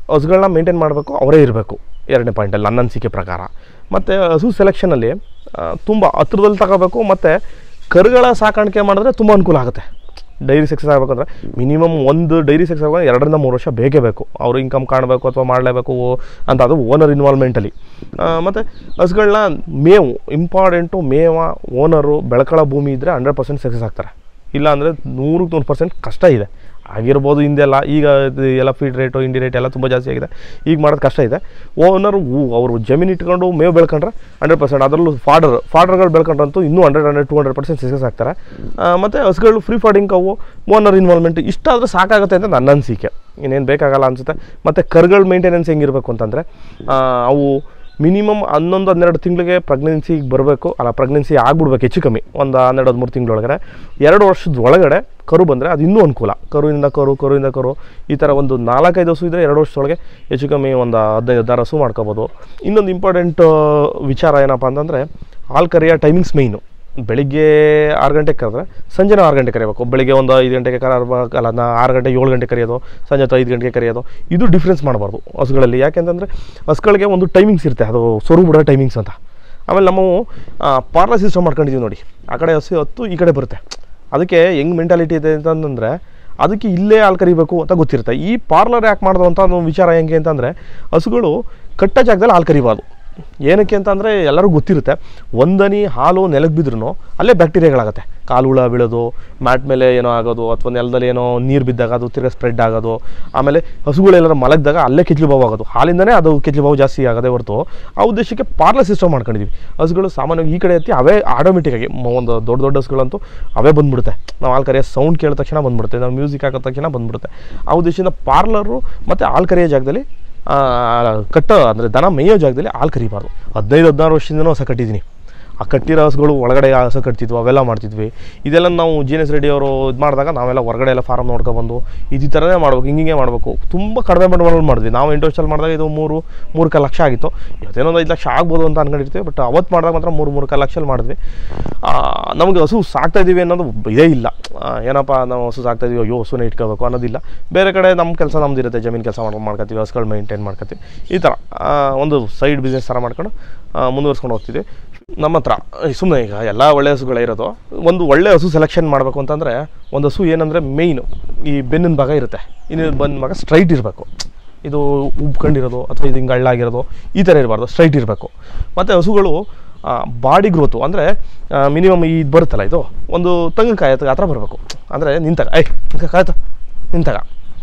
Speaker 1: ಹಸುಗಳನ್ನ ಮೇಂಟೈನ್ ಮಾಡಬೇಕು ಅವರೇ ಇರಬೇಕು ಎರಡನೇ ಪಾಯಿಂಟಲ್ಲಿ ನನ್ನ ಅನಿಸಿಕೆ ಪ್ರಕಾರ ಮತ್ತು ಹಸು ಸೆಲೆಕ್ಷನಲ್ಲಿ ತುಂಬ ಹತ್ರದಲ್ಲಿ ತಗೋಬೇಕು ಮತ್ತು ಕರುಗಳ ಸಾಕಾಣಿಕೆ ಮಾಡಿದ್ರೆ ತುಂಬ ಅನುಕೂಲ ಆಗುತ್ತೆ ಡೈರಿ ಸಕ್ಸಸ್ ಆಗಬೇಕಂದ್ರೆ ಮಿನಿಮಮ್ ಒಂದು ಡೈರಿ ಸಕ್ಸಸ್ ಆಗಬೇಕು ಎರಡರಿಂದ ಮೂರು ವರ್ಷ ಬೇಕೇ ಬೇಕು ಅವರು ಇನ್ಕಮ್ ಕಾಣಬೇಕು ಅಥವಾ ಮಾಡಲೇಬೇಕು ಅಂತ ಅದು ಓನರ್ ಇನ್ವಾಲ್ವ್ಮೆಂಟಲ್ಲಿ ಮತ್ತು ಹಸುಗಳನ್ನ ಮೇವು ಇಂಪಾರ್ಟೆಂಟು ಮೇವ ಓನರು ಬೆಳ್ಕೊಳ್ಳೋ ಭೂಮಿ ಇದ್ದರೆ ಹಂಡ್ರೆಡ್ ಪರ್ಸೆಂಟ್ ಸಕ್ಸಸ್ ಆಗ್ತಾರೆ ಇಲ್ಲ ಅಂದರೆ ನೂರಕ್ಕೆ ನೂರು ಪರ್ಸೆಂಟ್ ಕಷ್ಟ ಇದೆ ಆಗಿರ್ಬೋದು ಹಿಂದೆಲ್ಲ ಈಗ ಇದು ಎಲ್ಲ ಫೀಡ್ ರೇಟು ಇಂಡಿ ರೇಟ್ ಎಲ್ಲ ತುಂಬ ಜಾಸ್ತಿ ಆಗಿದೆ ಈಗ ಮಾಡೋದು ಕಷ್ಟ ಇದೆ ಓನರ್ ಅವರು ಜಮೀನು ಇಟ್ಕೊಂಡು ಮೇವು ಬೆಳ್ಕೊಂಡ್ರೆ ಹಂಡ್ರೆಡ್ ಪರ್ಸೆಂಟ್ ಅದರಲ್ಲೂ ಫಾಡರ್ ಫಾಡರ್ಗಳು ಬೆಳ್ಕೊಂಡ್ರಂತೂ ಇನ್ನೂ hundred hundred to hundred percent success ಆಗ್ತಾರೆ ಮತ್ತು ಹಸುಗಳು ಫ್ರೀ ಫಾಡಿಂಗ್ ಅವು ಓನರ್ ಇನ್ವಾಲ್ವ್ಮೆಂಟ್ ಇಷ್ಟಾದರೂ ಸಾಕಾಗುತ್ತೆ ಅಂತ ನನ್ನ ಅನಿಸಿಕೆ ಇನ್ನೇನು ಬೇಕಾಗಲ್ಲ ಅನಿಸುತ್ತೆ ಮತ್ತು ಕರುಗಳ ಮೇಂಟೆನೆನ್ಸ್ ಹೆಂಗಿರಬೇಕು ಅಂತಂದರೆ ಅವು ಮಿನಿಮಮ್ ಹನ್ನೊಂದು ಹನ್ನೆರಡು ತಿಂಗಳಿಗೆ ಪ್ರೆಗ್ನೆನ್ಸಿಗೆ ಬರಬೇಕು ಅಲ್ಲ ಪ್ರೆಗ್ನೆನ್ಸಿ ಆಗ್ಬಿಡ್ಬೇಕು ಹೆಚ್ಚು ಕಮ್ಮಿ ಒಂದು ಹನ್ನೆರಡು ಹದಿಮೂರು ತಿಂಗಳೊಳಗಡೆ ಎರಡು ವರ್ಷದ ಒಳಗಡೆ ಕರು ಬಂದರೆ ಅದು ಇನ್ನೂ ಅನುಕೂಲ ಕರುವಿಂದ ಕರು ಕರುವಿಂದ ಕರು ಈ ಥರ ಒಂದು ನಾಲ್ಕೈದು ಹಸು ಇದ್ದರೆ ಎರಡು ವರ್ಷದೊಳಗೆ ಹೆಚ್ಚು ಕಮ್ಮಿ ಒಂದು ಹದಿನೈದು ಹದಿನಾರು ಹಸು ಮಾಡ್ಕೋಬೋದು ಇನ್ನೊಂದು ಇಂಪಾರ್ಟೆಂಟ್ ವಿಚಾರ ಏನಪ್ಪ ಅಂತಂದರೆ ಹಾಲು ಕರೆಯೋ ಟೈಮಿಂಗ್ಸ್ ಮೇಯ್ನು ಬೆಳಿಗ್ಗೆ ಆರು ಗಂಟೆಗೆ ಕರೆದ್ರೆ ಸಂಜೆನೂ ಆರು ಗಂಟೆ ಕರಿಬೇಕು ಬೆಳಿಗ್ಗೆ ಒಂದು ಐದು ಗಂಟೆಗೆ ಕರ ಅಲ್ಲ ನಾ ಆರು ಗಂಟೆ ಏಳು ಗಂಟೆ ಕರೆಯೋದು ಸಂಜೆ ಹೊತ್ತು ಐದು ಗಂಟೆಗೆ ಕರೆಯೋದು ಇದು ಡಿಫ್ರೆನ್ಸ್ ಮಾಡಬಾರ್ದು ಹಸುಗಳಲ್ಲಿ ಯಾಕೆಂತಂದರೆ ಹಸುಗಳಿಗೆ ಒಂದು ಟೈಮಿಂಗ್ಸ್ ಇರುತ್ತೆ ಅದು ಸೊರು ಬಿಡೋ ಟೈಮಿಂಗ್ಸ್ ಅಂತ ಆಮೇಲೆ ನಾವು ಪಾರ್ಲರ್ ಸಿಸ್ಟಮ್ ಮಾಡ್ಕೊಂಡಿದ್ದೀವಿ ನೋಡಿ ಆ ಕಡೆ ಹಸು ಹತ್ತು ಈ ಕಡೆ ಬರುತ್ತೆ ಅದಕ್ಕೆ ಹೆಂಗೆ ಮೆಂಟಾಲಿಟಿ ಇದೆ ಅಂತಂದರೆ ಅದಕ್ಕೆ ಇಲ್ಲೇ ಹಾಲು ಕರಿಬೇಕು ಅಂತ ಗೊತ್ತಿರುತ್ತೆ ಈ ಪಾರ್ಲರ್ ಯಾಕೆ ಮಾಡೋದು ಅಂತ ಒಂದು ವಿಚಾರ ಹೆಂಗೆ ಅಂತಂದರೆ ಹಸುಗಳು ಕಟ್ಟ ಜಾಗದಲ್ಲಿ ಹಾಲು ಕರಿಬಾರ್ದು ಏನಕ್ಕೆ ಅಂತಂದರೆ ಎಲ್ಲರಿಗೂ ಗೊತ್ತಿರುತ್ತೆ ಒಂದನಿ ಹಾಲು ನೆಲಕ್ಕೆ ಬಿದ್ರೂ ಅಲ್ಲೇ ಬ್ಯಾಕ್ಟೀರಿಯಾಗಳಾಗುತ್ತೆ ಕಾಲು ಹುಳ ಬೀಳೋದು ಮ್ಯಾಟ್ ಮೇಲೆ ಏನೋ ಆಗೋದು ಅಥವಾ ನೆಲದಲ್ಲಿ ಏನೋ ನೀರು ಬಿದ್ದಾಗ ಅದು ತಿರ್ಗಾ ಸ್ಪ್ರೆಡ್ ಆಗೋದು ಆಮೇಲೆ ಹಸುಗಳೆಲ್ಲರೂ ಮಲಗಿದಾಗ ಅಲ್ಲೇ ಕೆಚ್ಚಲು ಬಾವು ಆಗೋದು ಹಾಲಿಂದನೇ ಅದು ಕೆಚ್ಚಲು ಬಾವು ಜಾಸ್ತಿ ಆಗೋದೇ ಹೊರತು ಆ ಉದ್ದೇಶಕ್ಕೆ ಪಾರ್ಲರ್ ಸಿಸ್ಟಮ್ ಮಾಡ್ಕೊಂಡಿದ್ದೀವಿ ಹಸುಗಳು ಸಾಮಾನ್ಯವಾಗಿ ಈ ಕಡೆ ಎತ್ತಿ ಅವೇ ಆಟೋಮೆಟಿಕ್ಕಾಗಿ ಒಂದು ದೊಡ್ಡ ದೊಡ್ಡ ಹಸುಗಳಂತೂ ಅವೇ ಬಂದ್ಬಿಡುತ್ತೆ ನಾವು ಹಾಲು ಕರೆಯೋ ಸೌಂಡ್ ಕೇಳಿದ ತಕ್ಷಣ ಬಂದ್ಬಿಡುತ್ತೆ ನಾವು ಮ್ಯೂಸಿಕ್ ಹಾಕಿದ ತಕ್ಷಣ ಬಂದ್ಬಿಡುತ್ತೆ ಆ ಉದ್ದೇಶದಿಂದ ಪಾರ್ಲರು ಮತ್ತು ಹಾಲು ಕರೆಯೋ ಜಾಗದಲ್ಲಿ ಆ, ಕಟ್ಟೋ ಅಂದರೆ ದನ ಮೇಯೋ ಜಾಗದಲ್ಲಿ ಹಾಲು ಕರಿಬಾರ್ದು ಹದಿನೈದು ಹದಿನಾರು ವರ್ಷದಿಂದನೂ ಹೊಸ ಕಟ್ಟಿದ್ದೀನಿ ಆ ಕಟ್ಟಿರೋ ಹಸುಗಳು ಒಳಗಡೆ ಹಸ ಕಟ್ತಿದ್ವು ಅವೆಲ್ಲ ಮಾಡ್ತಿದ್ವಿ ಇದೆಲ್ಲ ನಾವು ಜಿ ಎನ್ ಎಸ್ ರೆಡ್ಡಿ ಅವರು ಇದು ಮಾಡಿದಾಗ ನಾವೆಲ್ಲ ಹೊರಗಡೆ ಎಲ್ಲ ಫಾರಮ್ ನೋಡ್ಕೊಬಂದು ಇದು ಈ ಥರನೇ ಮಾಡ್ಬೇಕು ಹಿಂಗೆ ಮಾಡಬೇಕು ತುಂಬ ಕಡಿಮೆ ಬಂಡವಾಳ ಮಾಡಿದ್ವಿ ನಾವು ಎಂಟು ವರ್ಷದಲ್ಲಿ ಮಾಡಿದಾಗ ಇದು ಮೂರು ಮೂರು ಕಾಲು ಲಕ್ಷ ಆಗಿತ್ತು ಇವತ್ತೇನೋ ಒಂದು ಐದು ಲಕ್ಷ ಆಗ್ಬೋದು ಅಂತ ಅನ್ಕೊಂಡಿರ್ತೀವಿ ಬಟ್ ಅವತ್ತು ಮಾಡಿದಾಗ ಮಾತ್ರ ಮೂರು ಮೂರು ಕಾಲು ಲಕ್ಷಲ್ಲಿ ಮಾಡಿದ್ವಿ ಆ, ನಮಗೆ ಹಸು ಸಾಕ್ತಾ ಇದೀವಿ ಅನ್ನೋದು ಇದೇ ಇಲ್ಲ ಆ, ಏನಪ್ಪ ನಾವು ಹಸು ಸಾಕ್ತಾ ಇದೀವಿ ಅಯ್ಯೋ ಹಸುನ ಇಟ್ಕೋಬೇಕು ಅನ್ನೋದಿಲ್ಲ ಬೇರೆ ಕಡೆ ನಮ್ಮ ಕೆಲಸ ನಮ್ದು ಇರುತ್ತೆ ಜಮೀನು ಕೆಲಸ ಮಾಡ್ಕೊಂಡು ಮಾಡ್ಕೊತೀವಿ ಹಸುಗಳು ಮೇಂಟೈನ್ ಮಾಡ್ಕೊತೀವಿ ಈ ಥರ ಆ, ಒಂದು ಸೈಡ್ ಬಿಸ್ನೆಸ್ ಥರ ಮಾಡ್ಕೊಂಡು ಆ, ಮುಂದುವರ್ಸ್ಕೊಂಡು ಹೋಗ್ತಿದ್ವಿ ನಮ್ಮ ಹತ್ರ ಸುಮ್ಮನೆ ಈಗ ಎಲ್ಲ ಒಳ್ಳೆ ಹಸುಗಳೇ ಇರೋದು ಒಂದು ಒಳ್ಳೆ ಹಸು ಸೆಲೆಕ್ಷನ್ ಮಾಡಬೇಕು ಅಂತಂದರೆ ಒಂದು ಹಸು ಏನಂದರೆ ಮೇಯ್ನು ಈ ಬೆನ್ನಿನ ಭಾಗ ಇರುತ್ತೆ ಇನ್ನು ಬಂದ ಭಾಗ ಸ್ಟ್ರೈಟ್ ಇರಬೇಕು ಇದು ಉಬ್ಕೊಂಡಿರೋದು ಅಥವಾ ಇದು ಹಿಂಗೆ ಹಳ್ಳಾಗಿರೋದು ಈ ಥರ ಇರಬಾರ್ದು ಸ್ಟ್ರೈಟ್ ಇರಬೇಕು ಮತ್ತು ಹಸುಗಳು ಬಾಡಿ ಗ್ರೋತು ಅಂದರೆ ಮಿನಿಮಮ್ ಇದು ಬರುತ್ತಲ್ಲ ಇದು ಒಂದು ತಂಗಕಾಯಿ ಆ ಥರ ಬರಬೇಕು ಅಂದರೆ ನಿಂತಾಗ ಐ ಕಾಯ್ತು ನಿಂತಾಗ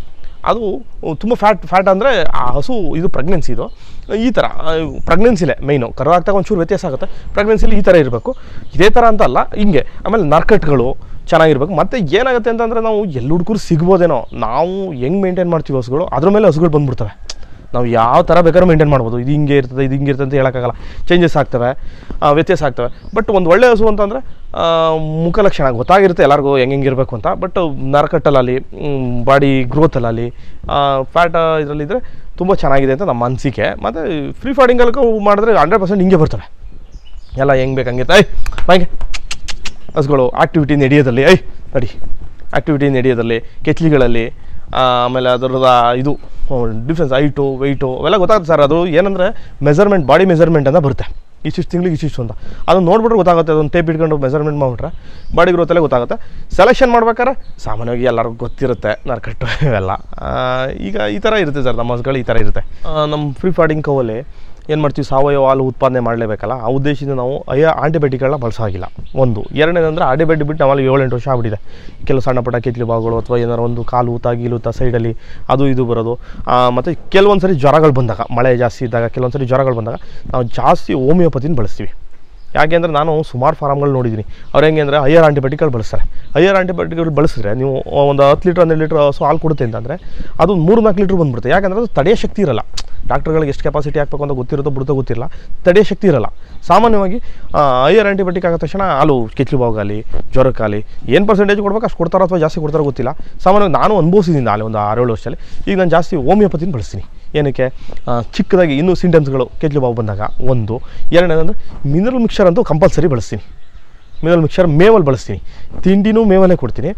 Speaker 1: ಅದು ತುಂಬ ಫ್ಯಾಟ್ ಫ್ಯಾಟ್ ಅಂದರೆ ಆ ಹಸು ಇದು ಪ್ರೆಗ್ನೆನ್ಸಿ ಇದು ಈ ಥರ ಪ್ರೆಗ್ನೆನ್ಸಿಲೇ ಮೈನು ಕರು ಆಗ್ತಾಗ ಒಂಚೂರು ವ್ಯತ್ಯಾಸ ಆಗುತ್ತೆ ಪ್ರೆಗ್ನೆನ್ಸಿಲಿ ಈ ಥರ ಇರಬೇಕು ಇದೇ ಥರ ಅಂತ ಅಲ್ಲ ಹಿಂಗೆ ಆಮೇಲೆ ನರ್ಕಟ್ಗಳು ಚೆನ್ನಾಗಿರ್ಬೇಕು ಮತ್ತು ಏನಾಗುತ್ತೆ ಅಂತಂದರೆ ನಾವು ಎಲ್ಲಿ ಹುಡುಗರು ಸಿಗ್ಬೋದೇನೋ ನಾವು ಹೆಂಗೆ ಮೇಂಟೈನ್ ಮಾಡ್ತೀವಿ ಹಸುಗಳು ಅದ್ರ ಮೇಲೆ ಹಸುಗಳು ಬಂದ್ಬಿಡ್ತವೆ ನಾವು ಯಾವ ಥರ ಬೇಕಾದ್ರೂ ಮೇಂಟೈನ್ ಮಾಡ್ಬೋದು ಇದು ಹಿಂಗೆ ಇರ್ತದೆ ಇದು ಹಿಂಗೆ ಇರ್ತದೆ ಅಂತ ಹೇಳೋಕ್ಕಾಗಲ್ಲ ಚೇಂಜಸ್ ಆಗ್ತವೆ ಆ, ವ್ಯತ್ಯಾಸ ಆಗ್ತವೆ ಬಟ್ ಒಂದು ಒಳ್ಳೆ ಹಸು ಅಂತಂದರೆ ಮುಖ ಲಕ್ಷಣ ಗೊತ್ತಾಗಿರುತ್ತೆ ಎಲ್ಲರಿಗೂ ಹೆಂಗೆ ಹೆಂಗೆ ಇರಬೇಕು ಅಂತ ಬಟ್ ನರಕಟ್ಟಲ್ಲಿ ಬಾಡಿ ಗ್ರೋತಲ್ಲಿ ಫ್ಯಾಟ್ ಇದರಲ್ಲಿದ್ದರೆ ತುಂಬ ಚೆನ್ನಾಗಿದೆ ಅಂತ ನಮ್ಮ ಅನಿಸಿಕೆ ಮತ್ತು ಫ್ರೀ ಫಾಡಿಂಗಲ್ಲಿ ಮಾಡಿದ್ರೆ ಹಂಡ್ರೆಡ್ ಪರ್ಸೆಂಟ್ ಹಿಂಗೆ ಬರ್ತವೆ ಎಲ್ಲ ಹೆಂಗೆ ಬೇಕು ಹಂಗೆ ಐ ಬಾಯ್ಗೆ ಹಸುಗಳು ಆ್ಯಕ್ಟಿವಿಟಿ ನಡೆಯೋದಲ್ಲಿ ಐ ನಡಿ ಆ್ಯಕ್ಟಿವಿಟಿ ನಡೆಯೋದಲ್ಲಿ ಕೆಚ್ಲಿಗಳಲ್ಲಿ ಆ, ಆಮೇಲೆ ಅದರದ ಇದು ಡಿಫ್ರೆನ್ಸ್ ಹೈಟು ವೆಯ್ಟು ಅವೆಲ್ಲ ಗೊತ್ತಾಗುತ್ತೆ ಸರ್ ಅದು ಏನಂದರೆ ಮೆಜರ್ಮೆಂಟ್ ಬಾಡಿ ಮೆಜರ್ಮೆಂಟ್ ಅಂತ ಬರುತ್ತೆ ಇಷ್ಟಿಷ್ಟು ತಿಂಗಳಿಗೆ ಇಷ್ಟಿಷ್ಟು ಅಂತ ಅದನ್ನು ನೋಡ್ಬಿಟ್ರೆ ಗೊತ್ತಾಗುತ್ತೆ ಅದೊಂದು ಟೇಪ್ ಇಟ್ಕೊಂಡು ಮೆಜರ್ಮೆಂಟ್ ಮಾಡಿಬಿಟ್ರೆ ಬಾಡಿ ಗ್ರೋತಲ್ಲೇ ಗೊತ್ತಾಗುತ್ತೆ ಸೆಲೆಕ್ಷನ್ ಮಾಡ್ಬೇಕಾದ್ರೆ ಸಾಮಾನ್ಯವಾಗಿ ಎಲ್ಲರಿಗೂ ಗೊತ್ತಿರುತ್ತೆ ನರ್ಕಟ್ಟು ಇವೆಲ್ಲ ಆ, ಈಗ ಈ ಥರ ಇರುತ್ತೆ ಸರ್ ನಮ್ಮ ಹಸುಗಳು ಈ ಥರ ಇರುತ್ತೆ ಆ, ನಮ್ಮ ಫ್ರೀ ಫಾಡಿಂಗ್ ಕವಲ್ಲಿ ಏನು ಮಾಡ್ತೀವಿ ಸಾವಯವ ಹಾಲು ಉತ್ಪಾದನೆ ಮಾಡಲೇಬೇಕಲ್ಲ ಆ ಉದ್ದೇಶದಿಂದ ನಾವು ಅಯ್ಯ ಆಂಟಿಬಯೋಟಿಕ್ಗಳನ್ನ ಬಳಸೋಗಿಲ್ಲ ಒಂದು ಎರಡನೇದಂದರೆ ಆಂಟಿಬಯೋಟಿಕ್ ಬಿಟ್ಟು ನಮ್ಮಲ್ಲಿ ಏಳೆಂಟು ವರ್ಷ ಆಗ್ಬಿಟ್ಟಿದೆ ಕೆಲವು ಸಣ್ಣ ಪುಟ್ಟ ಕೆತ್ಲಿ ಭಾಗಗಳು ಅಥವಾ ಏನಾರು ಒಂದು ಕಾಲು ಊತ ಗೀಲೂತ ಸೈಡಲ್ಲಿ ಅದು ಇದು ಬರೋದು ಮತ್ತು ಕೆಲವೊಂದು ಸರಿ ಜ್ವರಗಳು ಬಂದಾಗ ಮಳೆ ಜಾಸ್ತಿ ಇದ್ದಾಗ ಕೆಲವೊಂದು ಸರಿ ಜ್ವರಗಳು ಬಂದಾಗ ನಾವು ಜಾಸ್ತಿ ಹೋಮಿಯೋಪತಿನ ಬಳಸ್ತೀವಿ ಯಾಕೆಂದರೆ ನಾನು ಸುಮಾರು ಫಾರಮ್ಗಳು ನೋಡಿದ್ದೀನಿ ಅವ್ರು ಹೆಂಗೆ ಅಂದರೆ ಹೈಯರ್ ಆಂಟಿಬಯೋಟಿಕ್ಗಳು ಬಳಸ್ತಾರೆ ಹೈಯರ್ ಆಂಟಿಬಯೋಟಿಕ್ಗಳು ಬಳಸಿದ್ರೆ ನೀವು ಒಂದು ಹತ್ತು ಲೀಟ್ರ್ ಹನ್ನೆರಡು ಲೀಟ್ರ್ ಹಸು ಹಾಲು ಕೊಡುತ್ತೆ ಅಂತಂದರೆ ಅದು ಮೂರು ನಾಲ್ಕು ಲೀಟ್ರ್ ಬಂದ್ಬಿಡುತ್ತೆ ಯಾಕಂದರೆ ಅದು ತಡೆಯೋ ಶಕ್ತಿ ಇರಲ್ಲ ಡಾಕ್ಟರ್ಗಳಿಗೆ ಎಷ್ಟು ಕೆಪಾಸಿಟಿ ಹಾಕಬೇಕು ಅಂತ ಗೊತ್ತಿರುತ್ತೋ ಬಿಡುತ್ತೋ ಗೊತ್ತಿಲ್ಲ ತಡೆಯೋ ಶಕ್ತಿ ಇರಲ್ಲ ಸಾಮಾನ್ಯವಾಗಿ ಹೈಯರ್ ಆಂಟಿಬಯೋಟಿಕ್ ಆದ ತಕ್ಷಣ ಹಾಲು ಕೆಚ್ಚಲು ಬಾವಗಾಲಿ ಜ್ವರಕ್ಕಾಗಲಿ ಏನು ಪರ್ಸೆಂಟೇಜ್ ಕೊಡ್ಬೇಕು ಅಷ್ಟು ಕೊಡ್ತಾರೋ ಅಥವಾ ಜಾಸ್ತಿ ಕೊಡ್ತಾರೋ ಗೊತ್ತಿಲ್ಲ ಸಾಮಾನ್ಯವಾಗಿ ನಾನು ಅನುಭವಿಸಿದ್ದೀನಿ ಅಲ್ಲಿ ಒಂದು ಆರೇಳು ವರ್ಷದಲ್ಲಿ ಈಗ ನಾನು ಜಾಸ್ತಿ ಹೋಮಿಯೋಪತಿನ ಬಳಸ್ತೀನಿ ಏನಕ್ಕೆ ಆ, ಚಿಕ್ಕದಾಗಿ ಇನ್ನೂ ಸಿಂಟಮ್ಸ್ಗಳು ಕೆಚ್ಚಲು ಬಾವು ಬಂದಾಗ ಒಂದು ಎರಡನೇದಂದ್ರೆ ಮಿನರಲ್ ಮಿಕ್ಸರ್ ಅಂತೂ ಕಂಪಲ್ಸರಿ ಬಳಸ್ತೀನಿ ಮಿನರಲ್ ಮಿಕ್ಸರ್ ಮೇವಲ್ಲಿ ಬಳಸ್ತೀನಿ ತಿಂಡಿನೂ ಮೇವಲ್ಲೇ ಕೊಡ್ತೀನಿ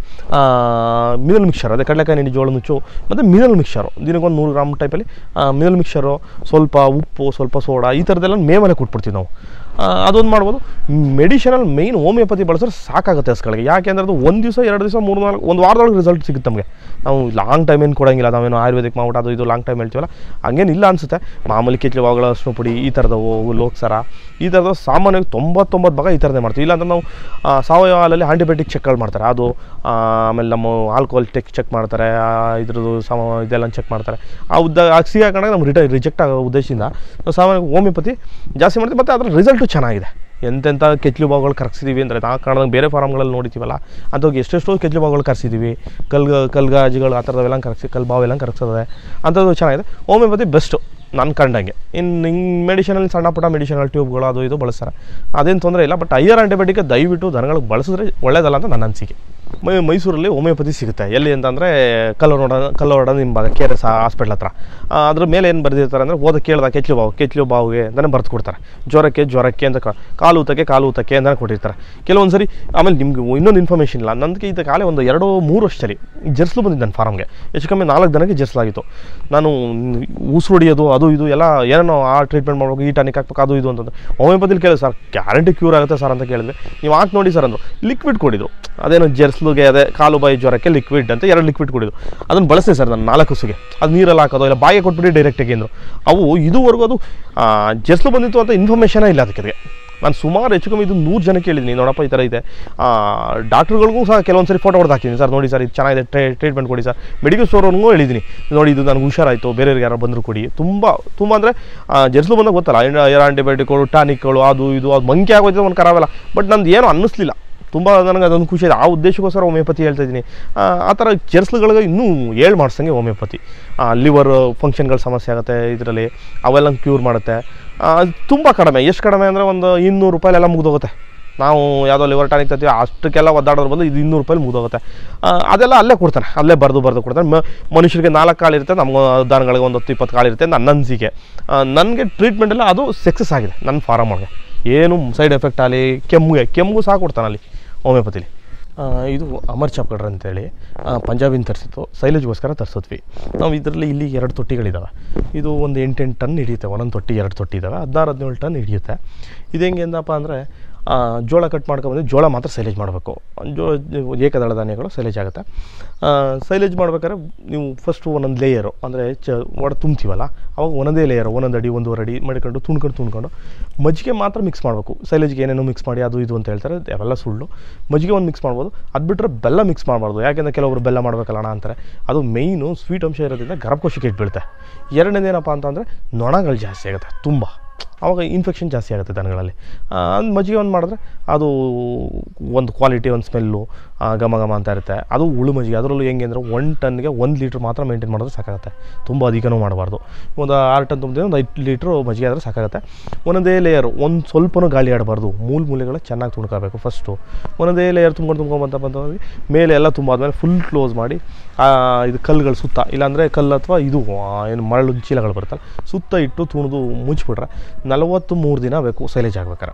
Speaker 1: ಮಿನರಲ್ ಮಿಕ್ಸರ್ ಅದೇ ಕಡಲೆಕಾಯಿ ನೆನೆ ಜೋಳ ನುಚ್ಚು ಮತ್ತು ಮಿನರಲ್ ಮಿಕ್ಸರು ದಿನಕ್ಕೊಂದು ನೂರು ಗ್ರಾಮ್ ಟೈಪಲ್ಲಿ ಮಿನರಲ್ ಮಿಕ್ಸರು ಸ್ವಲ್ಪ ಉಪ್ಪು ಸ್ವಲ್ಪ ಸೋಡಾ ಈ ಥರದ್ದೆಲ್ಲ ಮೇವಲ್ಲೇ ಕೊಟ್ಬಿಡ್ತೀವಿ ನಾವು ಆ, ಅದೊಂದು ಮಾಡ್ಬೋದು ಮೆಡಿಷನಲ್ ಮೈನ್ ಹೋಮಿಯೋಪತಿ ಬಳಸಿದ್ರೆ ಸಾಕಾಗುತ್ತೆ ಹಸ್ಗಳಿಗೆ ಯಾಕೆಂದ್ರೆ ಅದು ಒಂದು ದಿವಸ ಎರಡು ದಿವಸ ಮೂರು ನಾಲ್ಕು ಒಂದು ವಾರದೊಳಗೆ ರಿಸಲ್ಟ್ ಸಿಗುತ್ತೆ ನಮಗೆ ನಾವು ಲಾಂಗ್ ಟೈಮ್ ಏನು ಕೊಡೋಂಗಿಲ್ಲ ನಾವೇನು ಆಯುರ್ವೇದಿಕ್ ಮಾಡ್ಬಿಟ್ಟು ಅದು ಇದು ಲಾಂಗ್ ಟೈಮ್ ಹೇಳ್ತೀವಲ್ಲ ಹಂಗೇನಿಲ್ಲ ಅನಿಸುತ್ತೆ ಮಾಮೂಲಿ ಕಿತ್ಲಿ ಬಾವುಗಳ ಅರ್ಶಿನ ಪುಡಿ ಈ ಥರದವು ಲೋಕ್ಸರ ಈ ಥರದ ಸಾಮಾನ್ಯವಾಗಿ ತೊಂಬತ್ತೊಂಬತ್ತು ಭಾಗ ಈ ಥರದೇ ಮಾಡ್ತೀವಿ ಇಲ್ಲಾಂದ್ರೆ ನಾವು ಆ, ಸಾವಯವ ಹಾಲಲ್ಲಿ ಆಂಟಿಬಯೋಟಿಕ್ ಚೆಕ್ಗಳು ಮಾಡ್ತಾರೆ ಅದು ಆ, ಆಮೇಲೆ ನಮ್ಮ ಆಲ್ಕೋಹಾಲ್ ಟೆಕ್ ಚೆಕ್ ಮಾಡ್ತಾರೆ ಆ, ಇದ್ರದ್ದು ಸಮ ಇದೆಲ್ಲ ಚೆಕ್ ಮಾಡ್ತಾರೆ ಆ ಉದ್ದ ಆ ಸಿಗಾಕೊಂಡಾಗ ನಮ್ಗೆ ರಿಟ ರಿಜೆಕ್ಟ್ ಆಗೋ ಉದ್ದೇಶದಿಂದ ನಾವು ಸಾಮಾನ್ಯ ಹೋಮಿಯೋಪತಿ ಜಾಸ್ತಿ ಮಾಡ್ತೀವಿ ಮತ್ತು ಅದರ ರಿಸಲ್ಟು ಚೆನ್ನಾಗಿದೆ ಎಂತೆಂಥ ಕೆಚ್ಚಲು ಬಾವುಗಳು ಕರ್ಸಿದ್ದೀವಿ ಅಂದರೆ ನಾ ಕಾರಣದಾಗ ಬೇರೆ ಫಾರಮ್ಗಳಲ್ಲಿ ನೋಡಿತೀವಲ್ಲ ಅಂಥವು ಎಷ್ಟೆಷ್ಟೋ ಕೆಚ್ಚಲು ಬಾವುಗಳು ಕರ್ಸಿದ್ದೀವಿ ಕಲ್ಗ ಕಲ್ಗಾಜಿಗಳು ಆ ಥರದವೆಲ್ಲ ಕರ್ಸಿ ಕಲ್ ಬಾವೆಲ್ಲ ಕರ್ಸೋದೆ ಅಂಥದ್ದು ಚೆನ್ನಾಗಿದೆ ಹೋಮಿಯೋಪತಿ ಬೆಸ್ಟು ನಾನು ಕಂಡಂಗೆ ಇನ್ನು ಹಿಂಗೆ ಮೆಡಿಷನಲ್ಲಿ ಸಣ್ಣ ಪುಟ್ಟ ಮೆಡಿಷನಲ್ ಟ್ಯೂಬ್ಗಳು ಅದು ಇದು ಬಳಸ್ತಾರೆ ಅದೇನು ತೊಂದರೆ ಇಲ್ಲ ಬಟ್ ಹೈಯರ್ ಆಂಟಿಬಯೋಟಿಕ್ ದಯವಿಟ್ಟು ದನಗಳಿಗೆ ಬಳಸಿದ್ರೆ ಒಳ್ಳೇದಲ್ಲ ಅಂತ ನನ್ನ ಅನಿಸಿಕೆ ಮೈ ಮೈಸೂರಲ್ಲಿ ಹೋಮಿಯೋಪತಿ ಸಿಗುತ್ತೆ ಎಲ್ಲಿ ಅಂತಂದರೆ ಕಲ್ಲೋಡ ಕಲ್ಲೋಡ ನಿಮ್ಮ ಭಾಗ ಕೆ ಆರ್ ಎಸ್ ಹಾಸ್ಪಿಟ್ಲ್ ಹತ್ರ ಆ, ಅದ್ರ ಮೇಲೆ ಏನು ಬರೆದಿರ್ತಾರೆ ಅಂದರೆ ಓದ ಕೇಳ್ದ ಕೆಚ್ಚಲು ಬಾವು ಕೆಚ್ಚಲು ಬಾವಿಗೆ ಅಂತಲೇ ಬರ್ದು ಕೊಡ್ತಾರೆ ಜ್ವರಕ್ಕೆ ಜ್ವರಕ್ಕೆ ಅಂತ ಕ- ಕಾಲು ಊತಕ್ಕೆ ಕಾಲು ಊತಕ್ಕೆ ಅಂತಲೇ ಕೊಟ್ಟಿರ್ತಾರೆ ಕೆಲವೊಂದು ಸರಿ ಆಮೇಲೆ ನಿಮ್ಗೆ ಇನ್ನೊಂದು ಇನ್ಫಾರ್ಮೇಷನ್ ಇಲ್ಲ ನನಗೆ ಇದು ಕಾಲೇ ಒಂದು ಎರಡು ಮೂರು ವರ್ಷದಲ್ಲಿ ಜರ್ಸ್ಲು ಬಂದಿದ್ದು ನನ್ನ ಫಾರಮ್ಗೆ ಹೆಚ್ಚು ಕಮ್ಮಿ ನಾಲ್ಕು ದನಕ್ಕೆ ಜರ್ಸ್ಲಾಗಿತ್ತು ನಾನು ಉಸಿರು ಹೊಡಿಯೋದು ಅದು ಇದು ಎಲ್ಲ ಏನೇನೋ ಆ ಟ್ರೀಟ್ಮೆಂಟ್ ಮಾಡ್ಬೇಕು ಈ ಟಾನಿಕ್ ಹಾಕ್ಬೇಕು ಅದು ಇದು ಅಂತಂದ್ರೆ ಹೋಮಿಯೋಪತಿಲಿ ಕೇಳಿದೆ ಸರ್ ಗ್ಯಾರಂಟಿ ಕ್ಯೂರ್ ಆಗುತ್ತೆ ಸರ್ ಅಂತ ಕೇಳಿದ್ರೆ ನೀವು ಹಾಕಿ ನೋಡಿ ಸರ್ ಅಂದರು ಲಿಕ್ವಿಡ್ ಕೊಡಿದ್ದು ಅದೇನು ಜೆರ್ಸ್ಲುಗೆ ಅದೇ ಕಾಲು ಬಾಯಿ ಜ್ವರಕ್ಕೆ ಲಿಕ್ವಿಡ್ ಅಂತ ಎರಡು ಲಿಕ್ವಿಡ್ ಕೊಡಿದ್ದು ಅದನ್ನು ಬಳಸ್ತೀನಿ ಸರ್ ನಾನು ನಾಲ್ಕು ಸುಗೆ ಅದು ನೀರಲ್ಲಿ ಹಾಕೋದು ಇಲ್ಲ ಬಾಯಿಗೆ ಕೊಟ್ಬಿಟ್ಟು ಡೈರೆಕ್ಟಾಗಿ ಅಂದರು ಅವು ಇದುವರೆಗೂ ಅದು ಆ, ಜೆರ್ಸ್ಲು ಬಂದಿತ್ತು ಅಂತ ಇನ್ಫಾರ್ಮೇಷನೇ ಇಲ್ಲ ಅದಕ್ಕೆ ನಾನು ಸುಮಾರು ಹೆಚ್ಚು ಕಮ್ಮಿ ಇದು ನೂರು ಜನಕ್ಕೆ ಹೇಳಿದ್ದೀನಿ ನೋಡಪ್ಪ ಈ ಥರ ಇದೆ ಡಾಕ್ಟ್ರುಗಳಿಗೂ ಸಹ ಕೆಲವೊಂದು ಸರಿ ಫೋಟೋ ಹೊಡೆದು ಹಾಕಿದ್ದೀನಿ ಸರ್ ನೋಡಿ ಸರ್ ಇದು ಚೆನ್ನಾಗಿದೆ ಟ್ರೇ ಟ್ರೀಟ್ಮೆಂಟ್ ಕೊಡಿ ಸರ್ ಮೆಡಿಕಲ್ ಸ್ಟೋರ್ವರೆಗೂ ಹೇಳಿದ್ದೀನಿ ನೋಡಿ ಇದು ನನಗೆ ಹುಷಾರಾಯಿತು ಬೇರೆಯವ್ರಿಗೆ ಯಾರೋ ಬಂದರೂ ಕೊಡಿ ತುಂಬ ತುಂಬ ಅಂದರೆ ಜೆರ್ಸ್ಲು ಬಂದಾಗ ಗೊತ್ತಲ್ಲ ಏರ್ ಆಂಟಿಬಯೋಟಿಕ್ಗಳು ಟಾನಿಕ್ಗಳು ಅದು ಇದು ಅದು ಮಂಕಿ ಆಗೋಯ್ತು ಒಂದು ಖರಾಬಲ್ಲ ಬಟ್ ನಂದು ಏನೂ ಅನ್ನಿಸ್ಲಿಲ್ಲ ತುಂಬ ನನಗೆ ಅದೊಂದು ಖುಷಿ ಇದೆ ಆ ಉದ್ದೇಶಕ್ಕೋಸ್ಕರ ಹೋಮಿಯೋಪತಿ ಹೇಳ್ತಾ ಇದ್ದೀನಿ ಆ ಆ ಥರ ಜೆರ್ಸ್ಲುಗಳಿಗೆ ಇನ್ನೂ ಏಳು ಮಾಡಿಸಂಗೆ ಹೋಮಿಯೋಪತಿ ಲಿವರ್ ಫಂಕ್ಷನ್ಗಳ ಸಮಸ್ಯೆ ಆಗುತ್ತೆ ಇದರಲ್ಲಿ ಅವೆಲ್ಲ ಕ್ಯೂರ್ ಮಾಡುತ್ತೆ ತುಂಬ ಕಡಿಮೆ ಎಷ್ಟು ಕಡಿಮೆ ಅಂದರೆ ಒಂದು ಇನ್ನೂರು ರೂಪಾಯಿಲೆಲ್ಲ ಮುಗಿದೋಗುತ್ತೆ ನಾವು ಯಾವುದೋ ಲಿವರ್ ಟಾನಿಕ್ ತರ್ತೀವಿ ಅಷ್ಟಕ್ಕೆಲ್ಲ ಒದ್ದಾಡೋದ್ರ ಬಂದು ಇದು ಇನ್ನೂರು ರೂಪಾಯಿ ಮುಗಿದೋಗುತ್ತೆ ಅದೆಲ್ಲ ಅಲ್ಲೇ ಕೊಡ್ತಾನೆ ಅಲ್ಲೇ ಬರೆದು ಬರೆದು ಕೊಡ್ತಾನೆ ಮ ಮನುಷ್ಯರಿಗೆ ನಾಲ್ಕು ಕಾಳು ಇರುತ್ತೆ ನಮ್ಗೆ ದನಗಳಿಗೆ ಒಂದು ಹತ್ತು ಇಪ್ಪತ್ತು ಕಾಳು ಇರುತ್ತೆ ನನ್ನ ಅನಿಸಿಕೆ ನನಗೆ ಟ್ರೀಟ್ಮೆಂಟ್ ಎಲ್ಲ ಅದು ಸಕ್ಸಸ್ ಆಗಿದೆ ನನ್ನ ಫಾರಮ್ ಒಳಗೆ ಏನು ಸೈಡ್ ಎಫೆಕ್ಟ್ ಆಗಲಿ ಕೆಮ್ಮಿಗೆ ಕೆಮ್ಮಿಗೂ ಸಹ ಕೊಡ್ತಾನೆ ಅಲ್ಲಿ ಹೋಮಿಯೋಪತಿಲಿ ಆ, ಇದು ಅಮರ್ ಚಾಪ್ಕಡ್ರ್ ಅಂತೇಳಿ ಆ, ಪಂಜಾಬಿನ ತರಿಸಿತ್ತು ಸೈಲೇಜ್ಗೋಸ್ಕರ ತರಿಸಿದ್ವಿ ನಾವು ಇದರಲ್ಲಿ ಇಲ್ಲಿ ಎರಡು ತೊಟ್ಟಿಗಳಿದ್ದಾವೆ ಇದು ಒಂದು ಎಂಟೆಂಟು ಟನ್ ಹಿಡಿಯುತ್ತೆ ಒಂದೊಂದು ತೊಟ್ಟಿ ಎರಡು ತೊಟ್ಟಿ ಇದ್ದಾವೆ ಹದಿನಾರು ಹದಿನೇಳು ಟನ್ ಹಿಡಿಯುತ್ತೆ ಇದು ಹೆಂಗೆ ಏನಪ್ಪ ಅಂದರೆ ಜೋಳ ಕಟ್ ಮಾಡ್ಕೊಂಬಂದು ಜೋಳ ಮಾತ್ರ ಸೈಲೇಜ್ ಮಾಡಬೇಕು ಜೋ ಏಕದಳ ಧಾನ್ಯಗಳು ಸೈಲೇಜ್ ಆಗುತ್ತೆ ಸೈಲೇಜ್ ಮಾಡ್ಬೇಕಾದ್ರೆ ನೀವು ಫಸ್ಟು ಒಂದೊಂದು ಲೇಯರು ಅಂದರೆ ಚ ಒಡ ತುಂಬ್ತೀವಲ್ಲ ಅವಾಗ ಒಂದೊಂದೇ ಲೇಯರ್ ಒಂದೊಂದು ಅಡಿ ಒಂದೂವರೆ ಅಡಿ ಮಾಡ್ಕೊಂಡು ತುಂಡ್ಕೊಂಡು ತುಂಡ್ಕೊಂಡು ಮಜ್ಜಿಗೆ ಮಾತ್ರ ಮಿಕ್ಸ್ ಮಾಡಬೇಕು ಸೈಲೇಜ್ಗೆ ಏನೇನೋ ಮಿಕ್ಸ್ ಮಾಡಿ ಅದು ಇದು ಅಂತ ಹೇಳ್ತಾರೆ ಅವೆಲ್ಲ ಸುಳ್ಳು ಮಜ್ಜಿಗೆ ಒಂದು ಮಿಕ್ಸ್ ಮಾಡ್ಬೋದು ಅದು ಬಿಟ್ಟರೆ ಬೆಲ್ಲ ಮಿಕ್ಸ್ ಮಾಡಬಾರ್ದು ಯಾಕೆಂದರೆ ಕೆಲವರು ಬೆಲ್ಲ ಮಾಡಬೇಕಲ್ಲ ಅಣ್ಣ ಅಂತಾರೆ ಅದು ಮೇಯ್ನು ಸ್ವೀಟ್ ಅಂಶ ಇರೋದ್ರಿಂದ ಗರ್ಭಕೋಶಕ್ಕೆ ಇಟ್ಬೀಳುತ್ತೆ ಎರಡನೇದೇನಪ್ಪ ಅಂತಂದರೆ ನೊಣಗಳು ಜಾಸ್ತಿ ಆಗುತ್ತೆ ತುಂಬ ಆವಾಗ ಇನ್ಫೆಕ್ಷನ್ ಜಾಸ್ತಿ ಆಗುತ್ತೆ ದನಗಳಲ್ಲಿ ಅದು ಮಜ್ಜಿಗೆ ಒಂದು ಮಾಡಿದ್ರೆ ಅದು ಒಂದು ಕ್ವಾಲಿಟಿ ಒಂದು ಸ್ಮೆಲ್ಲು ಘಮ ಘಮ ಅಂತ ಇರುತ್ತೆ ಅದು ಉಳು ಮಜ್ಜಿಗೆ ಅದರಲ್ಲೂ ಹೆಂಗೆ ಅಂದರೆ ಒನ್ ಟನ್ಗೆ ಒಂದು ಲೀಟ್ರ್ ಮಾತ್ರ ಮೇಂಟೈನ್ ಮಾಡಿದ್ರೆ ಸಾಕಾಗುತ್ತೆ ತುಂಬ ಅಧಿಕನೂ ಮಾಡಬಾರ್ದು ಒಂದು ಆರು ಟನ್ ತುಂಬಿದ್ರೆ ಒಂದು ಐದು ಲೀಟ್ರು ಮಜ್ಜಿಗೆ ಆದರೆ ಸಾಕಾಗುತ್ತೆ ಒಂದೊಂದೇ ಲೇಯರ್ ಒಂದು ಸ್ವಲ್ಪನೂ ಗಾಳಿ ಆಡಬಾರ್ದು ಮೂಲ ಮೂಲೆಗಳು ಚೆನ್ನಾಗಿ ತುಣ್ಕೋಬೇಕು ಫಸ್ಟು ಒಂದೊಂದೇ ಲೇಯರ್ ತುಂಬ್ಕೊಂಡು ತುಂಬ್ಕೊಂಡು ಬಂತ ಬಂತ ಮೇಲೆ ಎಲ್ಲ ತುಂಬ ಆದಮೇಲೆ ಫುಲ್ ಕ್ಲೋಸ್ ಮಾಡಿ ಆ, ಇದು ಕಲ್ಲುಗಳು ಸುತ್ತ ಇಲ್ಲಾಂದರೆ ಕಲ್ಲು ಅಥವಾ ಇದು ಆ, ಏನು ಮರಳು ಚೀಲಗಳು ಬರುತ್ತಲ್ಲ ಸುತ್ತ ಇಟ್ಟು ತುಣಿದು ಮುಚ್ಚಿಬಿಟ್ರೆ ನಲವತ್ತು ಮೂರು ದಿನ ಬೇಕು ಸೈಲೇಜ್ ಆಗ್ಬೇಕಾರೆ